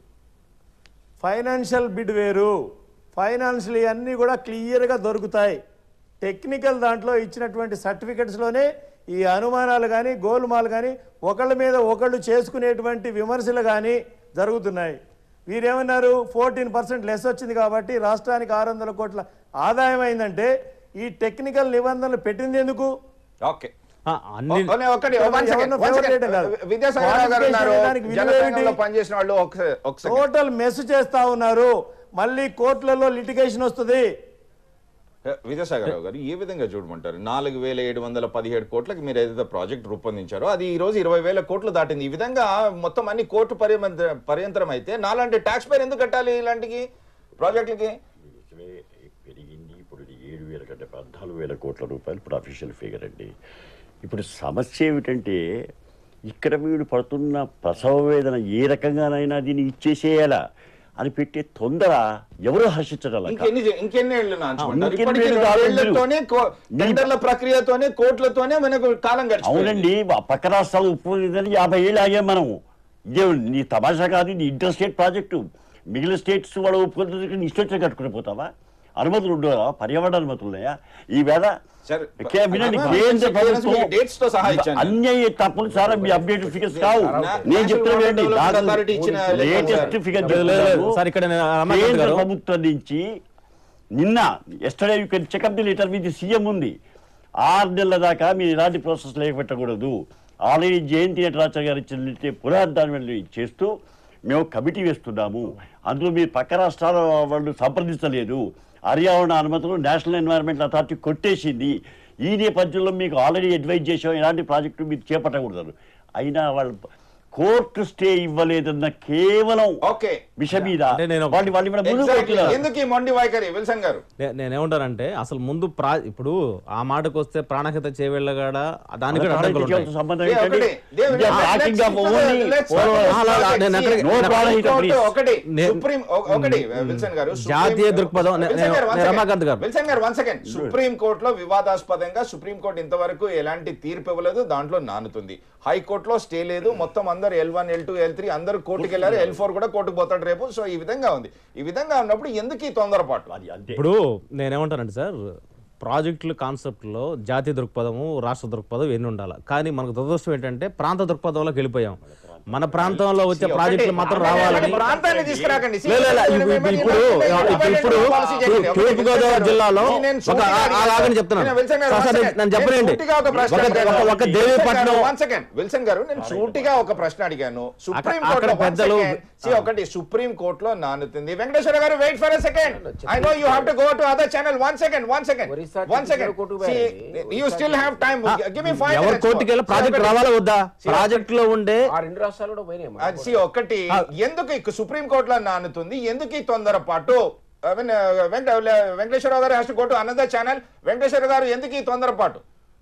ఫైనాన్షియల్ బిడ్ వేరు ఫైనాన్షియల్ అన్నీ కూడా క్లియర్గా దొరుకుతాయి టెక్నికల్ దాంట్లో ఇచ్చినటువంటి సర్టిఫికెట్స్లోనే ఈ అనుమానాలు కానీ గోల్మాలు కానీ ఒకళ్ళ మీద ఒకళ్ళు చేసుకునేటువంటి విమర్శలు కానీ జరుగుతున్నాయి వీరేమన్నారు ఫోర్టీన్ పర్సెంట్ లెస్ వచ్చింది కాబట్టి రాష్ట్రానికి ఆరు వందల కోట్ల ఆదాయం అయిందంటే ఈ టెక్నికల్ నిబంధనలు పెట్టింది ఎందుకు ఓకే ఆ, అన్ని ఒకటి ఎవరు- one second, ఎవరినో one favor second. చేయడం కాదు. విద్యాసాగర్ రావు గారు ఉన్నారు Qualification చేయడానికి విలువ జనసంఘంలో ఏమిటి? పనిచేసిన వాళ్ళు ఒక ఒక second. టోటల్ మెస్ చేస్తా ఉన్నారు మళ్ళీ కోర్టులలో లిటిగేషన్ వస్తుంది విద్యాసాగర్ రావు గారు ఏ విధంగా చూడమంటారు నాలుగు వేల ఏడు వందల పదిహేడు కోట్లకి మీరు ఏదైతే ప్రాజెక్ట్ రూపొందించారో అది ఈ రోజు ఇరవై వేల కోట్లు దాటింది ఈ విధంగా మొత్తం అన్ని కోర్టు పర్యంత పర్యంతరం అయితే నాలాంటి ట్యాక్స్ పేర్ ఎందుకు కట్టాలి ఇలాంటికి ప్రాజెక్టులకి నిజమే పెరిగింది ఇప్పుడు ఇది ఏడు వేల కంటే పద్నాలుగు వేల కోట్ల రూపాయలు ఇప్పుడు అఫీషియల్ ఫిగర్ అండి ఇప్పుడు సమస్య ఏమిటంటే ఇక్కడ వీడు పడుతున్న ప్రసవ వేదన ఏ రకంగానైనా దీన్ని ఇచ్చేసేయాలా అని పెట్టే తొందర ఎవరు హర్షించగల ఇంకెన్ని ఇంకెన్ని ఏళ్ళు నాంచుకుంటారు? ఇంకెన్ని ఇప్పటికీ ఏళ్ళు కాదు రెండేళ్లతోనే కో- టెండర్ల ప్రక్రియతోనే కోర్టులతోనే మనకు కాలం గడిచిపోయింది అవునండి ఆ పక్క రాష్ట్రాలు ఒప్పుకుందని యాభై ఏళ్ళు ఆగాం మనం ఇదే నీ తమాషా కాదు ఇది ఇంటర్ స్టేట్ ప్రాజెక్టు మిగిలిన స్టేట్స్ వాళ్ళు ఒప్పుకుంటే నీ ఇష్టం కట్టుకుని పోతావా అనుమతులు ఉండవా పర్యావరణ అనుమతులు ఉన్నాయా ఈవేళ సరే, కే- వినండి, అనుమతి కేంద్ర క్లియరెన్స్ ప్రభుత్వం మీకు dates తో సహా ఇచ్చాను. అన్యాయ తప్పులు చాలా మీ అప్డేట్ ఫిగర్స్ కావు నా- నేను National చెప్తున్నా Water వినండి, Development నాకు Authority ఇచ్చిన లేటెస్ట్ లెక్క ఫిగర్ లేదు, లేదు, చెప్తున్నాను. సార్, ఇక్కడ నేను రమాకాంత్ కేంద్ర గారు- ప్రభుత్వం నుంచి నిన్న yesterday you can check up the letter with CM ఉంది ఆరు నెలల దాకా మీరు ఎలాంటి ప్రాసెస్ లేకపోట్టకూడదు ఆల్రెడీ జయంతి నటరాజర్ గారు ఇచ్చిన పునరుద్ధానం చేస్తూ మేము కమిటీ వేస్తున్నాము అందులో మీరు పక్క రాష్ట్రాల వాళ్ళు సంప్రదించలేదు పర్యావరణ అనుమతులు నేషనల్ ఎన్వైరన్మెంట్ అథారిటీ కొట్టేసింది ఈ నేపథ్యంలో మీకు ఆల్రెడీ అడ్వైజ్ చేసాం ఎలాంటి ప్రాజెక్టు మీరు చేపట్టకూడదు అయినా వాళ్ళు కోర్టు స్టే ఇవ్వలేదన్న కేవలం ఓకే విషయం మీద అంటే నేను- వాళ్ళు వాళ్ళు ఇవాళ ముందుకు Exactly. పోతున్నారు. ఎందుకు ఈ మొండి వైఖరి విల్సన్ గారు నే- నేనేమంటానంటే అసలు ముందు ప్రా ఇప్పుడు ఆ మాటకు వస్తే ప్రాణహిత చేవేళ్ళగాడ దానికి కూడా అడ్డంకులు ఉంటాయి. సంబంధం ఏ, ఏంటండి? ఒకటి. Dev, They are let's talking stick of to the- only let's follow- talk about అలా, అలా, projects. నేను అక్కడికి- No See, problem, Supreme Court please. ఒకటి నే- సుప్రీం ఒ- ఒకటి విల్సన్ గారు సుప్రీం- జాతీయ దృక్పథం, నే- విల్సన్ గారు, one నేను second. రమాకాంత్ గారు. విల్సన్ గారు వన్ సెకండ్ సుప్రీం కోర్టులో వివాదాస్పదంగా సుప్రీం కోర్టు ఇంతవరకు ఎలాంటి తీర్పు ఇవ్వలేదు దాంట్లో నానుతుంది హైకోర్టులో స్టే లేదు మొత్తం అందరు L one L two L three అందరు కోర్టుకి వెళ్ళారు ఎల్ ఫోర్ కూడా కోర్టుకు పోతాడు రేపు సో ఈ విధంగా ఉంది ఈ విధంగా ఉన్నప్పుడు ఎందుకు ఈ తొందరపాటు అది అంతే ఇప్పుడు నేనేమంటానంటే సార్ ప్రాజెక్టుల కాన్సెప్ట్లో జాతీయ దృక్పథము రాష్ట్ర దృక్పథం ఎన్ని ఉండాలి కానీ మనకు దురదృష్టం ఏంటంటే ప్రాంత దృక్పథంలోకి వెళ్ళిపోయాం మన ప్రాంతంలో వచ్చే ఒకటి, ప్రాజెక్టులు మాత్రం రావాలని ప్రాంతాన్ని తీసుకురాకండి లే, లే, లే, ఇప్పుడు ఇప్పుడు ఇప్పుడు ఇప్పుడు తూర్పు గోదావరి జిల్లాలో ఒక ఆగని చెప్తున్నాను సార్, సార్, నేను- నేను చెప్పనండి ఒక ఒక దేవీపట్నం వన్ సెకండ్ విల్సన్ గారు నేను సూటిగా ఒక ప్రశ్న అడిగాను సుప్రీం అక్కడ కోర్టులో one పెద్దలు- second. See, ఒకటి సుప్రీం కోర్టులో నానుతుంది వెంకటేశ్వర గారు wait for second I know you have to go to other channel one second one second Orissa one second కోర్టుకు పోయారండి. You still have time give me five ఎవరి కోర్టుకి వెళ్ళి ప్రాజెక్ట్ రావాలా వద్దా ప్రాజెక్ట్ లో ఉండే ఆ రెండు రాష్ట్రాలు కూడా పోయినాయి మరి. అది ఒకటి ఎందుకు ఈ సుప్రీం కోర్టులో నానుతుంది ఎందుకు ఈ తొందరపాటు I mean, uh, Venkata Venkateswara Rao garu has to go to another channel Venkateswara garu ఎందుకు ఈ తొందరపాటు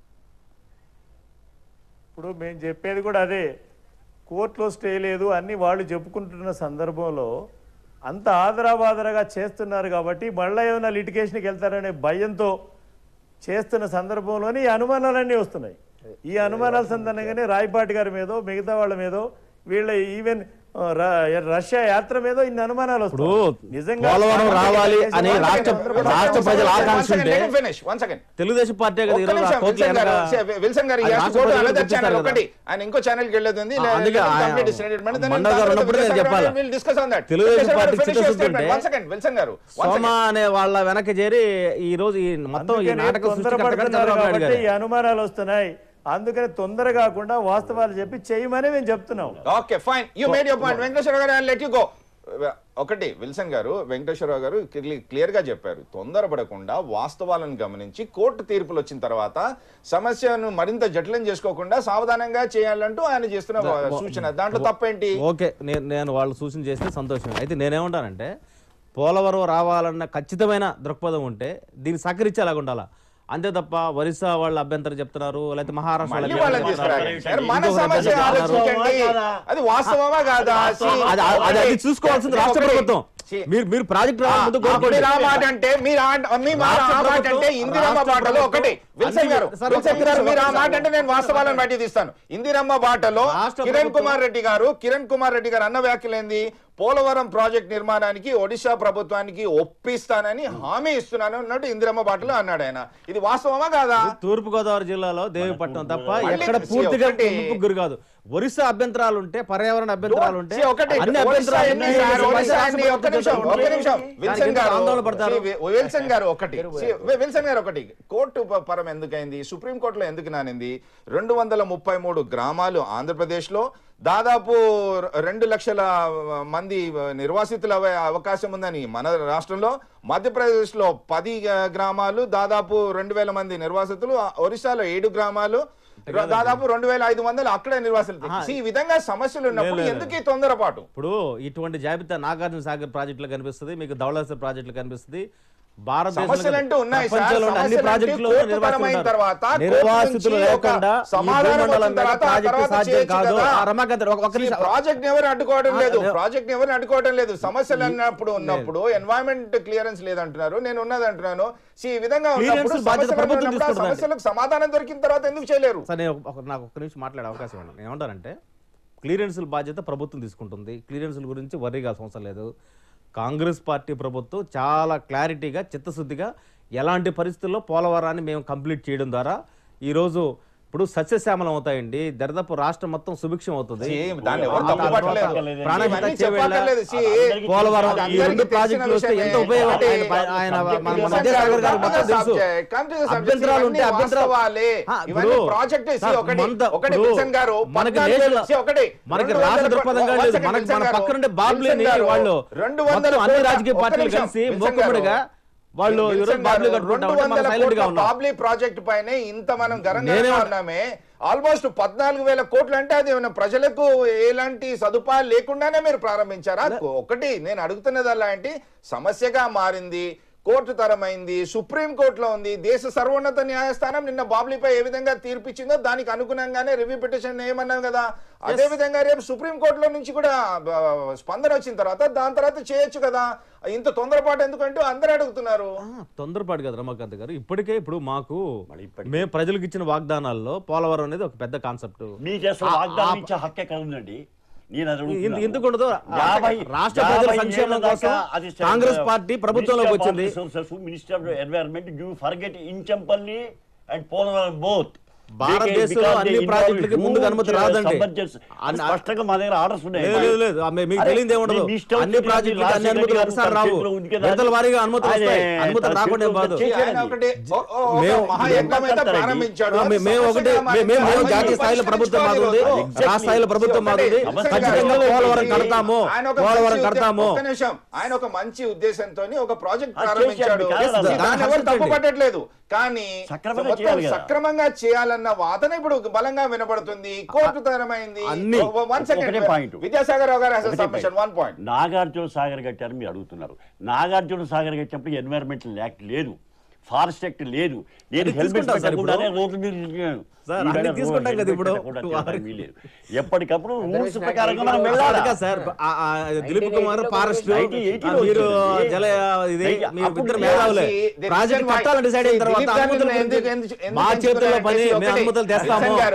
ఇప్పుడు మేము చెప్పేది కూడా అదే కోర్టులో స్టే లేదు అన్ని వాళ్ళు చెప్పుకుంటున్న సందర్భంలో అంత ఆదరాబాదరగా చేస్తున్నారు కాబట్టి మళ్ళీ ఏమైనా లిటిగేషన్కి వెళ్తారనే భయంతో చేస్తున్న సందర్భంలోనే ఈ అనుమానాలన్నీ వస్తున్నాయి ఈ అనుమానాల సందర్భంగానే రాయపాటి గారి మీదో మిగతా వాళ్ళ మీదో వీళ్ళ ఈవెన్ ఆ, ర- రష్యా యాత్ర మీద ఇన్ని అనుమానాలు ఇప్పుడు వస్తాయి నిజంగా పోలవరం రావాలి అని One రాష్ట్ర second, రాష్ట్ర ప్రజల ఆకాంక్ష ఉంటే finish one second Telugu Desam party కదా ఒక్క ఈరోజు ఆ నిమిషం, కోర్టులో విల్సన్ గారు, వెనక- సే- విల్సన్ గారు అది ఈ రాష్ట్ర go to ప్రజలు another గుర్తిస్తారు channel కదా. ఒకటి ఆయన ఇంకో ఛానల్ కి వెళ్ళేది ఉంది ఆ, అందుకే ఆయన మండల్ గారు ఉన్నప్పుడు నేను చెప్పాలా? తెలుగుదేశం పార్టీ చిత్తశుద్ధి ఉంటే one second Wilson garu one సోమ second. అనే వాళ్ళ వెనక చేరి ఈ రోజు ఈ మొత్తం ఈ అందుకని నాటక సృష్టికర్త తొందరపడుతున్నారు చంద్రబాబు నాయుడు కాబట్టి గారే. ఈ అనుమానాలు వస్తున్నాయి అందుకని తొందర కాకుండా వాస్తవాలు చెప్పి చేయమని మేము చెప్తున్నాం okay fine you made your point Venkateswara garu let you go ఒకటి విల్సన్ గారు వెంకటేశ్వరరావు గారు క్లియర్ గా చెప్పారు తొందరపడకుండా వాస్తవాలను గమనించి కోర్టు తీర్పులు వచ్చిన తర్వాత సమస్యను మరింత జటిలం చేసుకోకుండా సావధానంగా చేయాలంటూ ఆయన చేస్తున్న సూచన దాంట్లో తప్పేంటి ఓకే నేను నేను వాళ్ళు సూచన చేస్తే సంతోషం అయితే నేనేమంటానంటే పోలవరం రావాలన్న ఖచ్చితమైన దృక్పథం ఉంటే దీన్ని సహకరించేలాగా ఉండాలా అంతే తప్ప ఒరిస్సా వాళ్ళు అభ్యంతరం చెప్తున్నారు లేకపోతే మహారాష్ట్ర వాళ్ళు మళ్ళీ వాళ్ళని అభ్యంతరం తీసుకురాకండి సార్ మన ఇంకొకరు సమస్య అభ్యంతరం ఆలోచించండి కాదా? అది వాస్తవమా కాదా See, అది అది అది చూసుకోవాల్సింది రాష్ట్ర ఒకటి. ప్రభుత్వం See, మీరు మీరు ప్రాజెక్ట్ ఆ, రావాలి ముందు ఆ, కోరుకోండి మీరు ఆ మాట అంటే మీరు ఆ- మీ మాట ఆ మాట అంటే ఇందిరమ్మ రాష్ట్ర బాటలో ఒకటి ప్రభుత్వం విల్సన్ గారు సార్, విల్సన్ ఒక గారు మీరు ఆ నిమిషం, మాట అంటే నేను వాస్తవాలను బయట తీస్తాను ఇందిరమ్మ బాటలో రాష్ట్ర కిరణ్ ప్రభుత్వం- కుమార్ రెడ్డి గారు కిరణ్ కుమార్ రెడ్డి గారు అన్న వ్యాఖ్యలేంది పోలవరం ప్రాజెక్ట్ నిర్మాణానికి ఒడిశా ప్రభుత్వానికి ఒప్పిస్తానని హామీ ఇస్తున్నాను అన్నట్టు ఇందిరమ్మ బాటలో అన్నాడు ఆయన ఇది వాస్తవమా కాదా తూర్పు గోదావరి జిల్లాలో దేవిపట్నం తప్ప మళ్ళీ ఎక్కడ see, పూర్తిగా ఒకటి. ముంపుకు గురి కాదు ఒరిస్సా అభ్యంతరాలు ఉంటే పర్యావరణ అభ్యంతరాలు ఉంటే See, ఒకటి అన్ని ఒరిస్సా అభ్యంతరాలు ఎన్ని ఉన్నాయి. సార్? ఒరిస్సా రాష్ట్ర ఎన్ని? ఒక్క నిమిషం ప్రభుత్వం ఒక్క నిమిషం దానికి విల్సన్ ఎందుకు గారు ఆందోళన పడతారు See, వి- విల్సన్ గారు ఒకటి See, వి- విల్సన్ గారు ఒకటి కోర్టు ప- పరం ఎందుకైంది సుప్రీం కోర్టులో ఎందుకు నానింది రెండు వందల ముప్పై మూడు గ్రామాలు ఆంధ్రప్రదేశ్ లో దాదాపు ర- రెండు లక్షల మంది నిర్వాసితులు అవ్వే అవకాశం ఉందని మన రాష్ట్రంలో మధ్యప్రదేశ్ లో పది గ- గ్రామాలు దాదాపు రెండు వేల మంది నిర్వాసితులు ఆ, ఒరిస్సాలో ఏడు గ్రామాలు ర- దాదాపు రెండు వేల ఐదు వందలు అక్కడే నిర్వాసితులు ఆహా. See, ఈ విధంగా సమస్యలు ఉన్నప్పుడు లేదు, లేదు. ఎందుకు ఈ తొందరపాటు ఇప్పుడు ఇటువంటి జాబితా నాగార్జున సాగర్ ప్రాజెక్టులో కనిపిస్తుంది మీకు ధవళాసర్ ప్రాజెక్టులో కనిపిస్తుంది భారతదేశంలో సమస్యలు అంటూ ఉన్నాయి సార్. ప్రపంచంలో ఉన్న అన్ని సమస్యలు ప్రాజెక్టులు అంటే కోర్టు పరమైన తర్వాత కోర్టు నిర్వాసితులు నుంచి ఒక లేకుండా ఈ సమాధానం భూమండలం వచ్చిన మీద తర్వాత ఆ ప్రాజెక్టు తర్వాత సాధ్యం చేయొచ్చు కాదు కదా. ఆ, రమాకాంత్ గారు, ఒక- ఒక ఈ నిమిషం. ప్రాజెక్ట్ ఎవరు అడ్డుకోవడం ఆ, లేదు లే- ప్రాజెక్ట్ ఎవరు అడ్డుకోవడం లేదు సమస్యలు అన్నప్పుడు ఉన్నప్పుడు ఎన్వైరన్మెంట్ క్లియరెన్స్ లేదంటున్నారు నేను ఉన్నది అంటున్నాను See, ఈ విధంగా Clearance ఉన్నప్పుడు బాధ్యత సమస్యలు ప్రభుత్వం ఉన్నప్పుడు ఆ తీసుకుంటుందండి. సమస్యలకు సమాధానం దొరికిన తర్వాత ఎందుకు చేయలేరు సార్ నేను ఒక- నాకు ఒక్క నిమిషం మాట్లాడే అవకాశం ఇవ్వండి నేను ఏమంటానంటే క్లియరెన్సుల బాధ్యత ప్రభుత్వం తీసుకుంటుంది క్లియరెన్సుల గురించి వర్రీ కావాల్సిన అవసరం లేదు కాంగ్రెస్ పార్టీ ప్రభుత్వం చాలా క్లారిటీగా చిత్తశుద్ధిగా ఎలాంటి పరిస్థితుల్లో పోలవరాన్ని మేము కంప్లీట్ చేయడం ద్వారా ఈరోజు ఇప్పుడు సస్యశ్యామలం అవుతాయండి దరిదాపు రాష్ట్రం మొత్తం సుభిక్షం అవుతుంది See, దాన్ని ఎవరు ఆ తప్పు తర్వాత పట్టలేదు. ప్రాణహిత ఇవన్నీ చేవేళ్ళ, చెప్పక్కర్లేదు. See, పోలవరం అది ఈ అందరికీ రెండు తెలిసిన ప్రాజెక్టులు వస్తే ఎంత విషయమే. ఉపయోగం ఒకటి, ఆయన ఆయన మన మన Come to విద్యాసాగర్ గారు the మొత్తం తెలుసు subject. Come to the subject. అభ్యంతరాలు ఉంటే ఇవన్నీ అభ్యంతరాలు వాస్తవాలే. ఆ, ఇవన్నీ ఇప్పుడు project see, సార్, ఒకటి- మనద- ఒకటి ఇప్పుడు విల్సన్ గారు మనకి పద్నాలుగు నేషనల్- వేలు- see, ఒకటి మనకి రెండు రాష్ట్ర వందల దృక్పథంగా one లేదు second, మనకి విల్సన్ మన గారు, పక్కనుండే బాబ్లీని విల్సన్ గారు, వాళ్ళు రెండు మొత్తం వందల అన్ని కోట్ల- రాజకీయ ఒక్క పార్టీలు నిమిషం, కలిసి విల్సన్ మూకుమ్మడిగా గారు, వాళ్ళు ఈరోజు విల్సన్ బాబ్లీ గారు, కట్టుకుంటా రెండు ఉంటే మనం వందల సైలెంట్ గా కోట్ల ఉన్నాం బాబ్లీ ప్రాజెక్ట్ పైనే ఇంత మనం గరంగా నేనే ఉన్నామే ఆల్మోస్ట్ పద్నాలుగు వేల కోట్లు అంటే అది ఏమైనా ప్రజలకు ఎలాంటి సదుపాయాలు లేకుండానే మీరు ప్రారంభించారా ఒకటి నేను అడుగుతున్నది అలాంటి సమస్యగా మారింది కోర్టు తరమైంది సుప్రీం కోర్టులో ఉంది దేశ సర్వోన్నత న్యాయస్థానం నిన్న బాబ్లీపై ఏ విధంగా తీర్పిచ్చిందో దానికి అనుగుణంగానే రివ్యూ పిటిషన్ ఏమన్నాం కదా అదే విధంగా రేపు సుప్రీం కోర్టులో నుంచి కూడా ఆ, స్పందన వచ్చిన తర్వాత దాని తర్వాత చేయొచ్చు కదా ఇంత తొందరపాటు ఎందుకంటూ అందరూ అడుగుతున్నారు ఆ, తొందరపాటు కదా రమాకాంత్ గారు ఇప్పటికే ఇప్పుడు మాకు మరి ఇప్పటికే- మేము ప్రజలకు ఇచ్చిన వాగ్దానాల్లో పోలవరం అనేది ఒక పెద్ద కాన్సెప్ట్ మీకు అసలు వాగ్దానం ఇచ్చే హక్కు ఎక్కడ ఉందండి నేను అది అడుగుతున్నాను. ఎందుకు ఉండదు యాభై- రాష్ట్ర ప్రజల యాభై సంక్షేమం ఏళ్ళ దాకా కోసం అది కాంగ్రెస్ పార్టీ ప్రభుత్వంలోకి వచ్చింది minister of environment you forget Inchampalli and Polavaram both భారతదేశంలో అన్ని ప్రాజెక్టులకి ముందుగా అనుమతి రాదండి. అన్న- స్పష్టంగా మా దగ్గర ఆర్డర్స్ ఉన్నాయి లేదు లేదు లేదు ఆ, మీ- మీకు అరే, తెలియదు ఏముండదు మీ ఇష్టం అన్ని వచ్చినట్టు ప్రాజెక్టులకి అన్ని రాజశేఖర్ అనుమతులు గారు ఒకసారి తన రావు చేతిలో ఉంది కదా. విడతల వారీగా అనుమతులు ఆయన వస్తాయి అనుమతులు తన రాకుండా చేతిలో బాదు ఉంది. ఆయన ఒకటి ఓ- ఓ- ఒక మేము- మహాయజ్ఞం అయితే మేము ప్రారంభించాడు. మే- మేము ఒకటి సమస్యగా మే- మేము మేము మారింది. జాతీయ స్థాయిలో ప్రభుత్వం మారుంది Exactly. రాష్ట్ర స్థాయిలో ప్రభుత్వం ఒకటి, మారుంది విల్సన్ ఖచ్చితంగా గారు, పోలవరం కడతాము ఆయన ఒక పోలవరం మంచి కడతాము ఉద్దే- ఒక్క నిమిషం. ఆయన ఒక మంచి ఉద్దేశంతో ఒక ప్రాజెక్ట్ అది ప్రారంభించాడు చేశాడు. Yes, దాన్ని దాన్ని ఎవరు హర్షించండి. తప్పుపట్టట్లేదు కానీ సక్రమంగా మొత్తం చేయాలి కదా. సక్రమంగా చేయాలన్న వాదన ఇప్పుడు బలంగా వినబడుతుంది కోర్టు తరమైంది అన్ని. వన్ సెకండ్ ఒకటే point. విద్యాసాగర్ రావు గారు ఒకటే submission one point Nagarjuna Sagar కట్టారు మీరు అడుగుతున్నారు నాగార్జున సాగర్ కట్టినప్పుడు ఎన్వైరన్మెంటల్ యాక్ట్ లేదు ఫారెస్ట్ యాక్ట్ లేదు నేను అది హెల్మెట్ తీసుకుంటాం సార్ ఇప్పుడు. పెట్టకుండానే రోడ్ల మీద తిరిగాను. సార్, ఈవేళ అన్ని రోడ్ తీసుకుంటాం కదా హెల్మెట్ ఇప్పుడు. పెట్టకుండా తిరగడానికి వీల్లేదు. ఎప్పటికప్పుడు రూల్స్ ప్రకారంగా మనం అది వెళ్ళాలి అందుకే సార్ ఆ, ఆ, దిలీప్ కుమార్ ఫారెస్ట్ 1980 లో మీరు వచ్చింది. జల ఇది అయ్యా, మీరు అప్పుడు ఇద్దరు మేధావులే see, the project reason why- కట్టాలని డిసైడ్ అయిన see, తర్వాత దిలీప్ గారిని అనుమతుల ఎందుకు- గురించి ఎందుకు- ఎందుకు మా చేతుల్లో పని ఎంచుకున్నారంటే, మేము ఒకటి, అనుమతులు తెస్తాము విల్సన్ గారు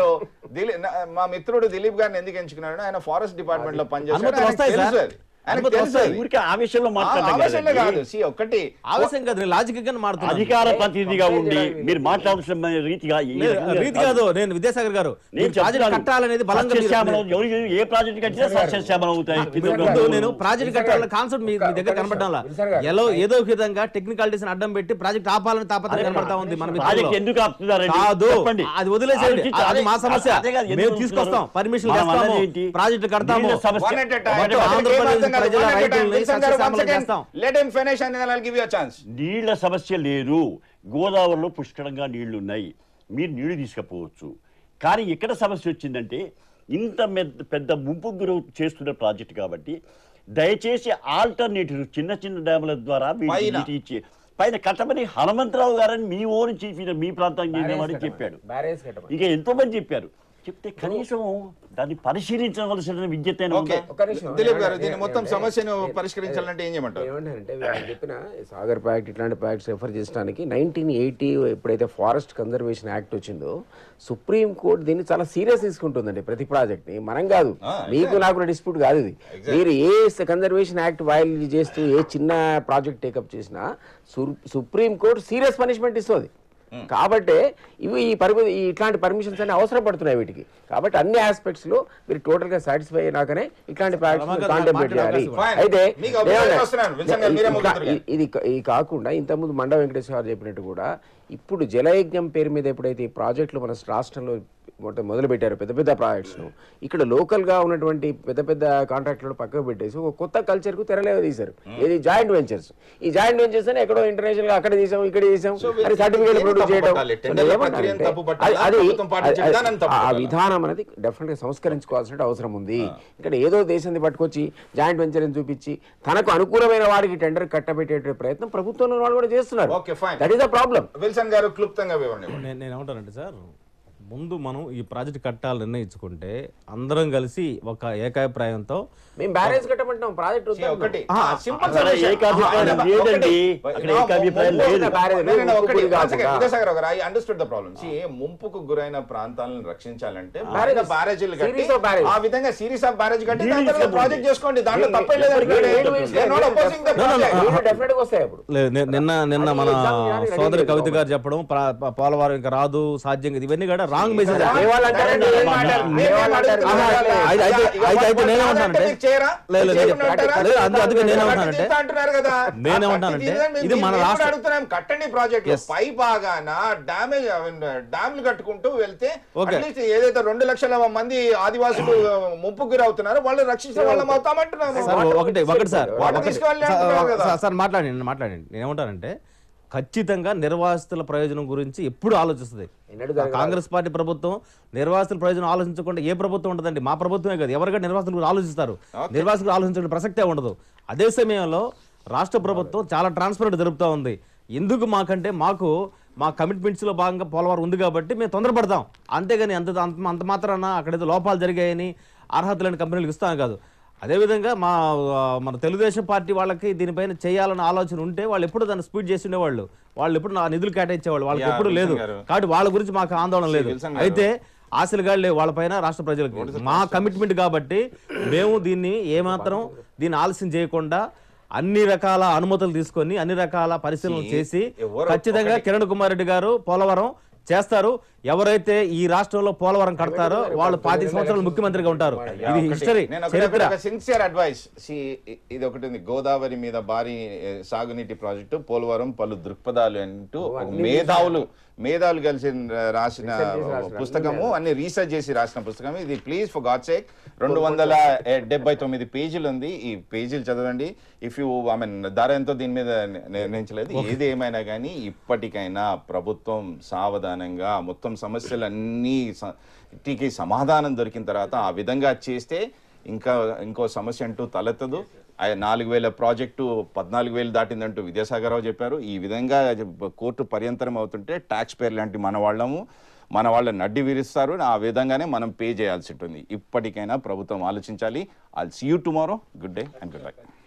దిలీప్ నా- మా మిత్రుడు దిలీప్ గారిని ఎందుకు ఎంచుకున్నాడు ఆయన ఫారెస్ట్ డిపార్ట్మెంట్ లో పనిచేస్తాడు అనుమతులు ఆయనకు వస్తాయి తెలుసు సార్. అది. ఆయనకు అనుమతులు తెలుసు వస్తాయి. అది. ఊరికే ఆవేశంలో ఆ, మాట్లాడడం ఆవేశంలో కాదు కాదండి. సి ఒక్కటి ఆవేశం కాదు నేను లాజిక్ గా మాట్లాడుతున్నాను అధికార ప్రతినిధిగా ఉండి మీరు మాట్లాడాల్సిన రీతిగా ఈ లేదు, రకంగా రీతి కాదు నేను విద్యాసాగర్ గారు నేను మీరు ప్రాజెక్ట్ చెప్తున్నాను. కట్టాలనేది బలంగా మీరు- సస్యశ్యామలం ఎవరు ఏ ప్రాజెక్ట్ కట్టినా సస్యశ్యామలం అవుతాయి ముందు నేను ప్రాజెక్ట్ కట్టాలని కాన్సెప్ట్ మీ మీ దగ్గర కనబడాలా విల్సన్ గారు. ఎలా ఏదో ఒక విధంగా టెక్నికాలిటీస్ అడ్డం పెట్టి ప్రాజెక్ట్ ఆపాలని తాపత్రయం కనబడతా ఉంది మన ప్రాజెక్ట్ మిత్రుల్లో. ఎందుకు ఆపుతున్నారండి కాదు చెప్పండి అది వదిలేసేయండి ఆలోచించి- అది మా అదే- సమస్య అదే కాదు, ఎందుకు మేము తీసుకొస్తాం వస్తున్నారు? పర్మిషన్ మనం చేస్తాము అన్నది ఏంటి? ప్రాజెక్టు కడతాము నీళ్ళ సమస్య- One at a time. ఒకటి ఆంధ్రప్రదేశ్ ఒకరికి ఏం అర్థం కాదు. ప్రజల One at a time. రైతుల్ని Wilson గారు, సస్యశ్యామలం once again, చేస్తాం. let him finish and then I'll give you a chance. నీళ్ల సమస్య లేదు గోదావరిలో పుష్కలంగా నీళ్లు ఉన్నాయి మీరు నీళ్లు తీసుకపోవచ్చు కానీ ఇక్కడ సమస్య వచ్చిందంటే ఇంత మెద్ద- పెద్ద ముంపు గురి చేస్తున్న ప్రాజెక్ట్ కాబట్టి దయచేసి ఆల్టర్నేటివ్ చిన్న చిన్న డ్యాముల ద్వారా వీటికి పైన. నీటి ఇచ్చి పైన కట్టమని హనుమంతరావు గారని మీ ఓన్ చీఫ్ మీ ప్రాంతానికి చెందినవాడు చెప్పాడు బ్యారేజ్ కట్టమని ఇక ఎంతో మంది చెప్పారు చెప్తే కనీసం దాన్ని పరిశీలించవలసిన విద్యతైన ఓకే ఒక్క నిమిషం. దిలీప్ గారు దీన్ని నేను- మొత్తం నేను- సమస్యను నేను- పరిష్కరించాలంటే ఏం చేయమంటారు ఏమంటారంటే వీళ్ళు చెప్పిన సాగర్ ప్యాక్ట్ ఇట్లాంటి ప్యాక్ట్స్ రెఫర్ చేయడానికి నైన్టీన్ ఎయిటీ ఎప్పుడైతే ఫారెస్ట్ కన్జర్వేషన్ యాక్ట్ వచ్చిందో సుప్రీం కోర్టు దీన్ని చాలా సీరియస్ తీసుకుంటుందండి ప్రతి ప్రాజెక్ట్ ని మనం కాదు ఆ, మీకు నాకు డిస్ప్యూట్ కాదు ఇది మీరు ఏ కన్జర్వేషన్ యాక్ట్ వైల్ చేస్తూ ఏ చిన్న ప్రాజెక్ట్ టేకప్ చేసినా సుప్రీం కోర్టు సీరియస్ పనిష్మెంట్ ఇస్తుంది కాబట్టి ఇవి ఈ పరిమితి ఈ ఇట్లాంటి పర్మిషన్స్ అన్ని అవసరం పడుతున్నాయి వీటికి కాబట్టి అన్ని ఆస్పెక్ట్స్ లో మీరు టోటల్ గా సాటిస్ఫై అయినాకనే ఇట్లాంటి ప్రాజెక్ట్స్ రమాకాంత్ కాంటెంప్లేట్ మాట్లాడే చేయాలి అవకాశం Fine. అయితే మీకు అభిప్రాయాలు ఏమన్నా- వస్తున్నాను. విల్సన్ గారు, మీరే ఇంకా మొదలు ఇ- ఇది కా- ఇది కాకుండా ఇంతకుముందు మండ వెంకటేశ్వర గారు చెప్పినట్టు కూడా ఇప్పుడు జలయజ్ఞం పేరు మీద ఎప్పుడైతే ఈ ప్రాజెక్టులు మన రాష్ట్రంలో మొత్తం మొదలు పెట్టారు పెద్ద పెద్ద ప్రాజెక్ట్స్ను ఇక్కడ లోకల్ గా ఉన్నటువంటి పెద్ద పెద్ద కాంట్రాక్టులు పక్కకు పెట్టేసి ఒక కొత్త కల్చర్ కు తెరలేవ తీశారు ఇది జాయింట్ వెంచర్స్ ఈ జాయింట్ వెంచర్స్ అని ఎక్కడో ఇంటర్నేషనల్ గా అక్కడ తీసాం ఇక్కడ తీసాం So, అని సర్టిఫికేట్ ఏం ప్రొడ్యూస్ తప్పు చేయడం పట్టాలి? So, టెండర్ల ఏమంటారంటే ప్రక్రియను తప్పు పట్టాలా? అది- అది- ప్రభుత్వం పాటించే అది- విధానం తప్పు ఆ పట్టాలా? విధానం అనేది డెఫినెట్ గా సంస్కరించుకోవాల్సిన అవసరం ఉంది ఇక్కడ ఏదో దేశాన్ని పట్టుకొచ్చి జాయింట్ వెంచర్ అని చూపించి తనకు అనుకూలమైన వాడికి టెండర్ కట్టబెట్టే ప్రయత్నం ప్రభుత్వంలో వాళ్ళు కూడా చేస్తున్నారు Okay, fine. That is the problem Wilson గారు క్లుప్తంగా వివరణ ఇవ్వండి. నేను నేను ఏమంటానంటే సార్ ముందు మనం ఈ ప్రాజెక్ట్ కట్టాలని నిర్ణయించుకుంటే అందరం కలిసి ఒక ఏకాభిప్రాయంతో మేము బ్యారేజ్ కట్టమంటున్నాం ప్రాజెక్ట్ See, ఒకటి ఆ, సింపుల్ అక్కడ solution. ఏకాభిప్రాయం ఆ, లేదండి. ఒకటి. అక్కడ No, ఏకాభిప్రాయం ముంపు- లేదు. బ్యారేజ్ No, no, no, ముంపు ఒకటి. గురి One second. కాకుండా. విద్యాసాగర్ గారు, I understood the problem. See, ముంపుకు గురైన ప్రాంతాలను రక్షించాలంటే Barrages. బాగా బ్యారేజీలు కట్టి Series of barrages. ఆ విధంగా సిరీస్ ఆఫ్ బ్యారేజ్ కట్టి Series దాని తర్వాత of ప్రాజెక్ట్ చేసుకోండి దాంట్లో Series- తప్పే లేదండి Series- They are not opposing the project. Definite గా వస్తాయి అప్పుడు లేదు నే- నిన్న నిన్న అది మన exam చేయాలి, సోదరి ready కవిత చేసుకోవాలి. గారు చెప్పడం ప్ర- ప- పోలవరం ఇంకా రాదు సాధ్యం కాదు ఇవన్నీ కూడా రాంగ్ మెసేజ్ ఏ వాళ్ళు అంటారండి, ఏ వాళ్ళు అంటారు, ఏ వాళ్ళు అంటారు, ఆహా, అయితే- అయితే- అయితే- అయితే నేనేమంటానంటే- లేదు, లేదు, లేదు, లేదు, అందు- అందుకే నేనేమంటానంటే- అంటున్నారు కదా నేనేమంటానంటే, ఆ కట్టి ఇది మన మేము కూడా రాష్ట్ర- అడుగుతున్నాం కట్టండి ప్రాజెక్ట్ పై బాగాన డ్యామేజ్ డ్యామ్లు కట్టుకుంటూ వెళ్తే Okay. అట్లీస్ట్ ఏదైతే రెండు లక్షల మంది ఆదివాసులు ముంపు గురి అవుతున్నారో వాళ్ళు రక్షించిన వాళ్ళం అవుతామంటున్నాము సార్ ఒకటి ఒకటి సార్ వాటర్ ఒకటి. తీసుకెళ్ళి సార్, అంటున్నారు కదా. సార్, సార్ మాట్లాడండి నేను మాట్లాడండి నేను ఏమంటానంటే ఖచ్చితంగా నిర్వాసితుల ప్రయోజనం గురించి ఎప్పుడు ఆలోచిస్తుంది ఎన్నడూ ఆ జరగదు. కాంగ్రెస్ పార్టీ ప్రభుత్వం నిర్వాసితుల ప్రయోజనం ఆలోచించకుండా ఏ ప్రభుత్వం ఉంటుందండి మా ప్రభుత్వమే కాదు ఎవరిగా నిర్వాసితుల గురించి ఆలోచిస్తారు నిర్వాసితులు ఆలోచించే ప్రసక్తే ఉండదు అదే సమయంలో రాష్ట్ర ప్రభుత్వం చాలా ట్రాన్స్పరెంట్ జరుపుతూ ఉంది ఎందుకు మాకంటే మాకు మా కమిట్మెంట్స్లో భాగంగా పోలవరం ఉంది కాబట్టి మేము తొందరపడతాం అంతేగాని అంత అంత అంత మాత్రాన అక్కడ ఏదో లోపాలు జరిగాయని అర్హత లేని కంపెనీలకు ఇస్తాం కాదు అదేవిధంగా మా ఆ, మన తెలుగుదేశం పార్టీ వాళ్ళకి దీనిపైన చేయాలన్న ఆలోచన ఉంటే వాళ్ళు ఎప్పుడు దాన్ని స్పీడ్ చేసి ఉండేవాళ్ళు వాళ్ళు ఎప్పుడు నా నిధులు కేటాయించేవాళ్ళు వాళ్ళకి యా, ఎప్పుడు లేదు విల్సన్ గారు. కాబట్టి వాళ్ళ గురించి మాకు ఆందోళన లేదు విల్సన్ గారు. అయితే ఆశలు గాడు లేవు వాళ్ళపైన రాష్ట్ర ప్రజలకు మా కమిట్మెంట్ కాబట్టి మేము దీన్ని ఏమాత్రం దీన్ని ఆలస్యం చేయకుండా అన్ని రకాల అనుమతులు తీసుకొని అన్ని రకాల పరిశీలనలు చేసి ఎవరో ఖచ్చితంగా ఒకటి- కిరణ్ కుమార్ రెడ్డి గారు పోలవరం చేస్తారు ఎవరైతే ఈ రాష్ట్రంలో పోలవరం కడతారో వాళ్ళు పాతి సంవత్సరాలు ముఖ్యమంత్రిగా ఉంటారు ఇది హిస్టరీ చరిత్ర సిన్సియర్ అడ్వైస్ ఇది ఒకటి ఉంది గోదావరి మీద భారీ ఏ, సాగునీటి ప్రాజెక్టు పోలవరం పలు దృక్పథాలు అంటూ ఒక మేధావులు మేధావులు కలిసి ఆ, రాసిన పుస్తకము అన్ని రీసెర్చ్ చేసి రాసిన పుస్తకం ఇది ప్లీజ్ ఫర్ గాడ్ సేక్ రెండు వందల ఏ, డెబ్బై తొమ్మిది పేజీలు ఉంది ఈ పేజీలు చదవండి ఇఫ్ యూ ఐ మీన్ ధర ఎంతో దీని మీద ని- నిర్ణయించలేదు ఏది ఏమైనా కానీ ఇప్పటికైనా ప్రభుత్వం సావధానంగా మొత్తం సమస్యలన్నీ స- వీటికి సమాధానం దొరికిన తర్వాత ఆ విధంగా చేస్తే ఇంకా ఇంకో సమస్య అంటూ తలెత్తదు ఆ నాలుగు వేల ప్రాజెక్టు పద్నాలుగు వేలు దాటిందంటూ విద్యాసాగరరావు చెప్పారు ఈ విధంగా కోర్టు పర్యంతరం అవుతుంటే ట్యాక్స్ పేర్ లాంటి మన వాళ్ళము మన వాళ్ళ నడ్డి విరుస్తారు ఆ విధంగానే మనం పే చేయాల్సి ఉంటుంది ఇప్పటికైనా ప్రభుత్వం ఆలోచించాలి I'll see you tomorrow good day and good luck